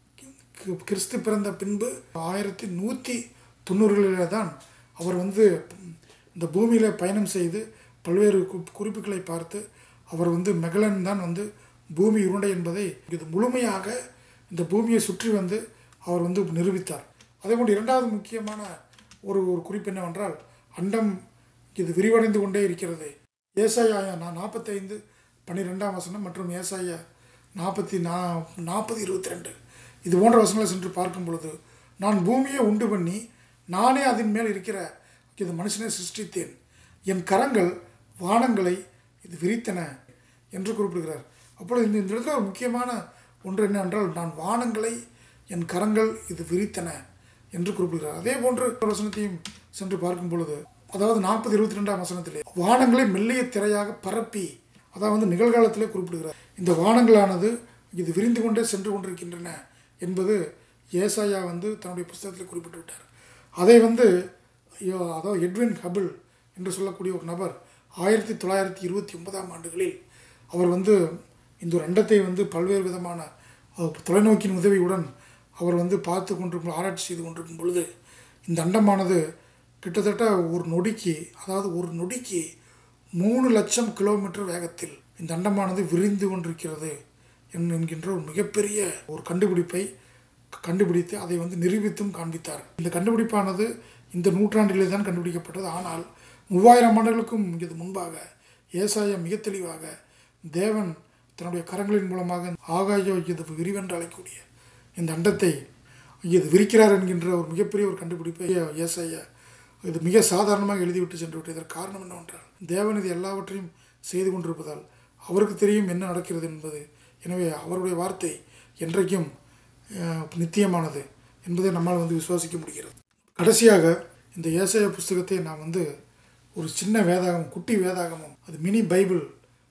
கி- கிறிஸ்து பிறந்த பின்பு ஆயிரத்தி நூற்றி தொண்ணூறுகளிலே தான் அவர் வந்து இந்த பூமியில் பயணம் செய்து பல்வேறு கு- குறிப்புகளை பார்த்து அவர் வந்து மெகலன் தான் வந்து பூமி உருண்டை என்பதை இது முழுமையாக இந்த பூமியை சுற்றி வந்து அவர் வந்து நிரூபித்தார் அதே போன்று இரண்டாவது முக்கியமான ஒரு ஒரு குறிப்பு என்னவென்றால் அண்டம் இது விரிவடைந்து கொண்டே இருக்கிறது ஏசாயா நான் நாற்பத்தைந்து பன்னிரெண்டாம் வசனம் மற்றும் ஏசாயா நாற்பத்தி நா நாற்பது இருபத்தி ரெண்டு இது போன்ற வசனங்களை சென்று பார்க்கும் பொழுது நான் பூமியை உண்டு பண்ணி நானே அதன் மேல் இருக்கிற இது மனுஷனை சிருஷ்டித்தேன் என் கரங்கள் வானங்களை இது விரித்தன என்று குறிப்பிடுகிறார் அப்பொழுது இந்த இந்த இடத்துல ஒரு முக்கியமான ஒன்று என்னவென்றால் நான் வானங்களை என் கரங்கள் இது விரித்தன என்று குறிப்பிடுகிறார் அதே போன்று ஒரு வசனத்தையும் சென்று பார்க்கும் பொழுது அதாவது நாற்பது இருபத்தி ரெண்டாம் வசனத்திலே வானங்களை மெல்லிய திரையாக பரப்பி அதாவது நிகழ்காலத்திலே குறிப்பிடுகிறார் இந்த வானங்களானது இது விரிந்து கொண்டே சென்று கொண்டிருக்கின்றன என்பது ஏசாயா வந்து தன்னுடைய புஸ்தகத்தில் குறிப்பிட்டு விட்டார் அதை வந்து ஐயோ, அதாவது எட்வின் ஹபிள் என்று சொல்லக்கூடிய ஒரு நபர் ஆயிரத்தி தொள்ளாயிரத்தி இருபத்தி ஒன்பதாம் ஆண்டுகளில் அவர் வந்து இந்த ஒரு அண்டத்தை வந்து பல்வேறு விதமான அஹ், தொலைநோக்கின் உதவியுடன் அவர் வந்து பார்த்து கொண்டிருக்கும் ஆராய்ச்சி செய்து கொண்டிருக்கும் பொழுது இந்த அண்டமானது கிட்டத்தட்ட ஒரு நொடிக்கு அதாவது ஒரு நொடிக்கு மூணு லட்சம் கிலோமீட்டர் வேகத்தில் இந்த அண்டமானது விரிந்து கொண்டிருக்கிறது என்- என்கின்ற ஒரு மிகப்பெரிய ஒரு கண்டுபிடிப்பை கண்டுபிடித்து அதை வந்து நிரூபித்தும் காண்பித்தார் இந்த கண்டுபிடிப்பானது இந்த நூற்றாண்டிலே தான் கண்டுபிடிக்கப்பட்டது ஆனால் மூவாயிரம் ஆண்டுகளுக்கும் இது முன்பாக ஏசாயா மிக தெளிவாக தேவன் தன்னுடைய கரங்களின் மூலமாக ஆகாய இது விரிவென்று அழைக்கக்கூடிய இந்த அண்டத்தை இது விரிக்கிறார் என்கின்ற ஒரு மிகப்பெரிய ஒரு கண்டுபிடிப்பை ஏசாயா இது மிக சாதாரணமாக எழுதிவிட்டு சென்று விட்டு இதற்கு காரணம் என்னவென்றால் தேவன் இது எல்லாவற்றையும் செய்து கொண்டிருப்பதால் அவருக்கு தெரியும் என்ன நடக்கிறது என்பது எனவே அவருடைய வார்த்தை என்றைக்கும் அஹ், நித்தியமானது என்பதை நம்மால் வந்து விசுவாசிக்க முடிகிறது கடைசியாக இந்த ஏசாய புஸ்தகத்தை நான் வந்து ஒரு சின்ன வேதாகம் குட்டி வேதாகமும் அது மினி பைபிள்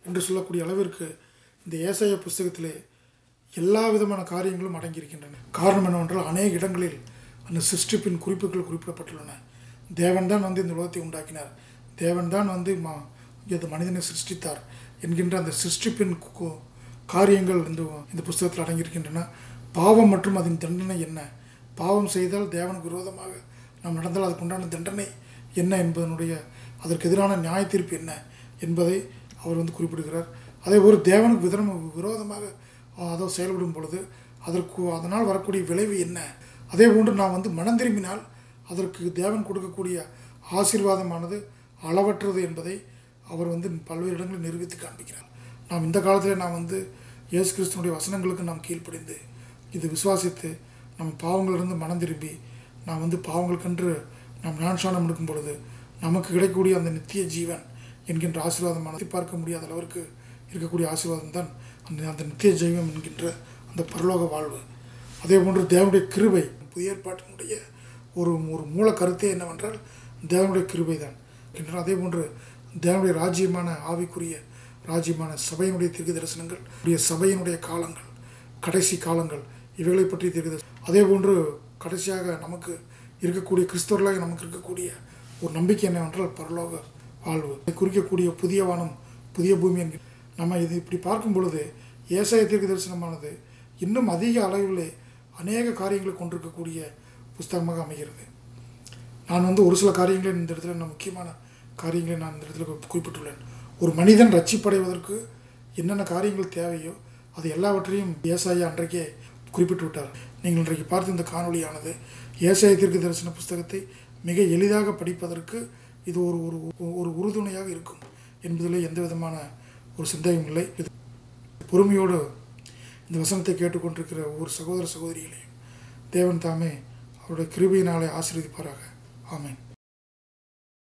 என்று சொல்லக்கூடிய அளவிற்கு இந்த ஏசாய புஸ்தகத்திலே எல்லா விதமான காரியங்களும் அடங்கியிருக்கின்றன காரணம் என்னவென்றால் அநேக இடங்களில் அந்த சிருஷ்டிப்பின் குறிப்புகள் குறிப்பிடப்பட்டுள்ளன தேவன் தான் வந்து இந்த உலகத்தை உண்டாக்கினார் தேவன் தான் வந்து மா இது மனிதனை சிருஷ்டித்தார் என்கின்ற அந்த சிருஷ்டிப்பின் கு- காரியங்கள் இந்த இந்த புஸ்தகத்தில் அடங்கியிருக்கின்றன பாவம் மற்றும் அதன் தண்டனை என்ன பாவம் செய்தால் தேவனுக்கு விரோதமாக நாம் நடந்தால் அதுக்கு உண்டான தண்டனை என்ன என்பதனுடைய அதற்கு எதிரான நியாய தீர்ப்பு என்ன என்பதை அவர் வந்து குறிப்பிடுகிறார் அதே ஒரு தேவனுக்கு விதரம் விரோதமாக அஹ், அதோ செயல்படும் பொழுது அதற்கு அதனால் வரக்கூடிய விளைவு என்ன அதே போன்று நாம் வந்து மனம் திரும்பினால் அதற்கு தேவன் கொடுக்கக்கூடிய ஆசீர்வாதமானது அளவற்றது என்பதை அவர் வந்து பல்வேறு இடங்களில் நிரூபித்து காண்பிக்கிறார் நாம் இந்த காலத்தில் நாம் வந்து இயேசு கிறிஸ்துவனுடைய வசனங்களுக்கு நாம் கீழ்ப்படிந்து இது விசுவாசித்து நம்ம பாவங்களிலிருந்து மனம் திரும்பி நாம் வந்து பாவங்களுக்கென்று நாம் ஞானசானம் எடுக்கும் பொழுது நமக்கு கிடைக்கக்கூடிய அந்த நித்திய ஜீவன் என்கின்ற ஆசீர்வாதமானது பார்க்க முடியாத அளவிற்கு இருக்கக்கூடிய ஆசீர்வாதம் தான் அந்த அந்த நித்திய ஜீவம் என்கின்ற அந்த பரலோக வாழ்வு அதே போன்று தேவனுடைய கிருபை புதிய ஏற்பாட்டினுடைய ஒரு ஒரு மூல கருத்தே என்னவென்றால் தேவனுடைய கிருபை தான் இருக்கின்றன. அதே போன்று தேவனுடைய ராஜ்யமான ஆவிக்குரிய ராஜ்யமான சபையினுடைய தீர்க்க தரிசனங்கள் உடைய சபையினுடைய காலங்கள் கடைசி காலங்கள் இவைகளை பற்றி தீர்க்க அதே போன்று கடைசியாக நமக்கு இருக்கக்கூடிய கிறிஸ்தவர்களாக நமக்கு இருக்கக்கூடிய ஒரு நம்பிக்கை என்னவென்றால் பரலோக வாழ்வு இதை குறிக்கக்கூடிய புதிய வானம் புதிய பூமி என்கிற நம்ம இது இப்படி பார்க்கும் பொழுது ஏசாய தீர்க்க தரிசனமானது இன்னும் அதிக அளவிலே அநேக காரியங்களை கொண்டிருக்கக்கூடிய புஸ்தகமாக அமைகிறது நான் வந்து ஒரு சில காரியங்களை இந்த இடத்துல நான் முக்கியமான காரியங்களை நான் இந்த இடத்துல குறி- குறிப்பிட்டுள்ளேன் ஒரு மனிதன் ரட்சிப்படைவதற்கு என்னென்ன காரியங்கள் தேவையோ அது எல்லாவற்றையும் ஏசாயா அன்றைக்கே குறிப்பிட்டு விட்டார் நீங்கள் இன்றைக்கு பார்த்த இந்த காணொளியானது ஏசாய தீர்க்க தரிசன புஸ்தகத்தை மிக எளிதாக படிப்பதற்கு இது ஒரு ஒரு ஒரு உறுதுணையாக இருக்கும் என்பதில் எந்த விதமான ஒரு சந்தேகம் இல்லை இது பொறுமையோடு இந்த வசனத்தை கேட்டுக்கொண்டிருக்கிற ஒவ்வொரு சகோதர சகோதரிகளையும் தேவன் தாமே அவருடைய கிருபையினாலே ஆசீர்வதிப்பாராக ஆமென்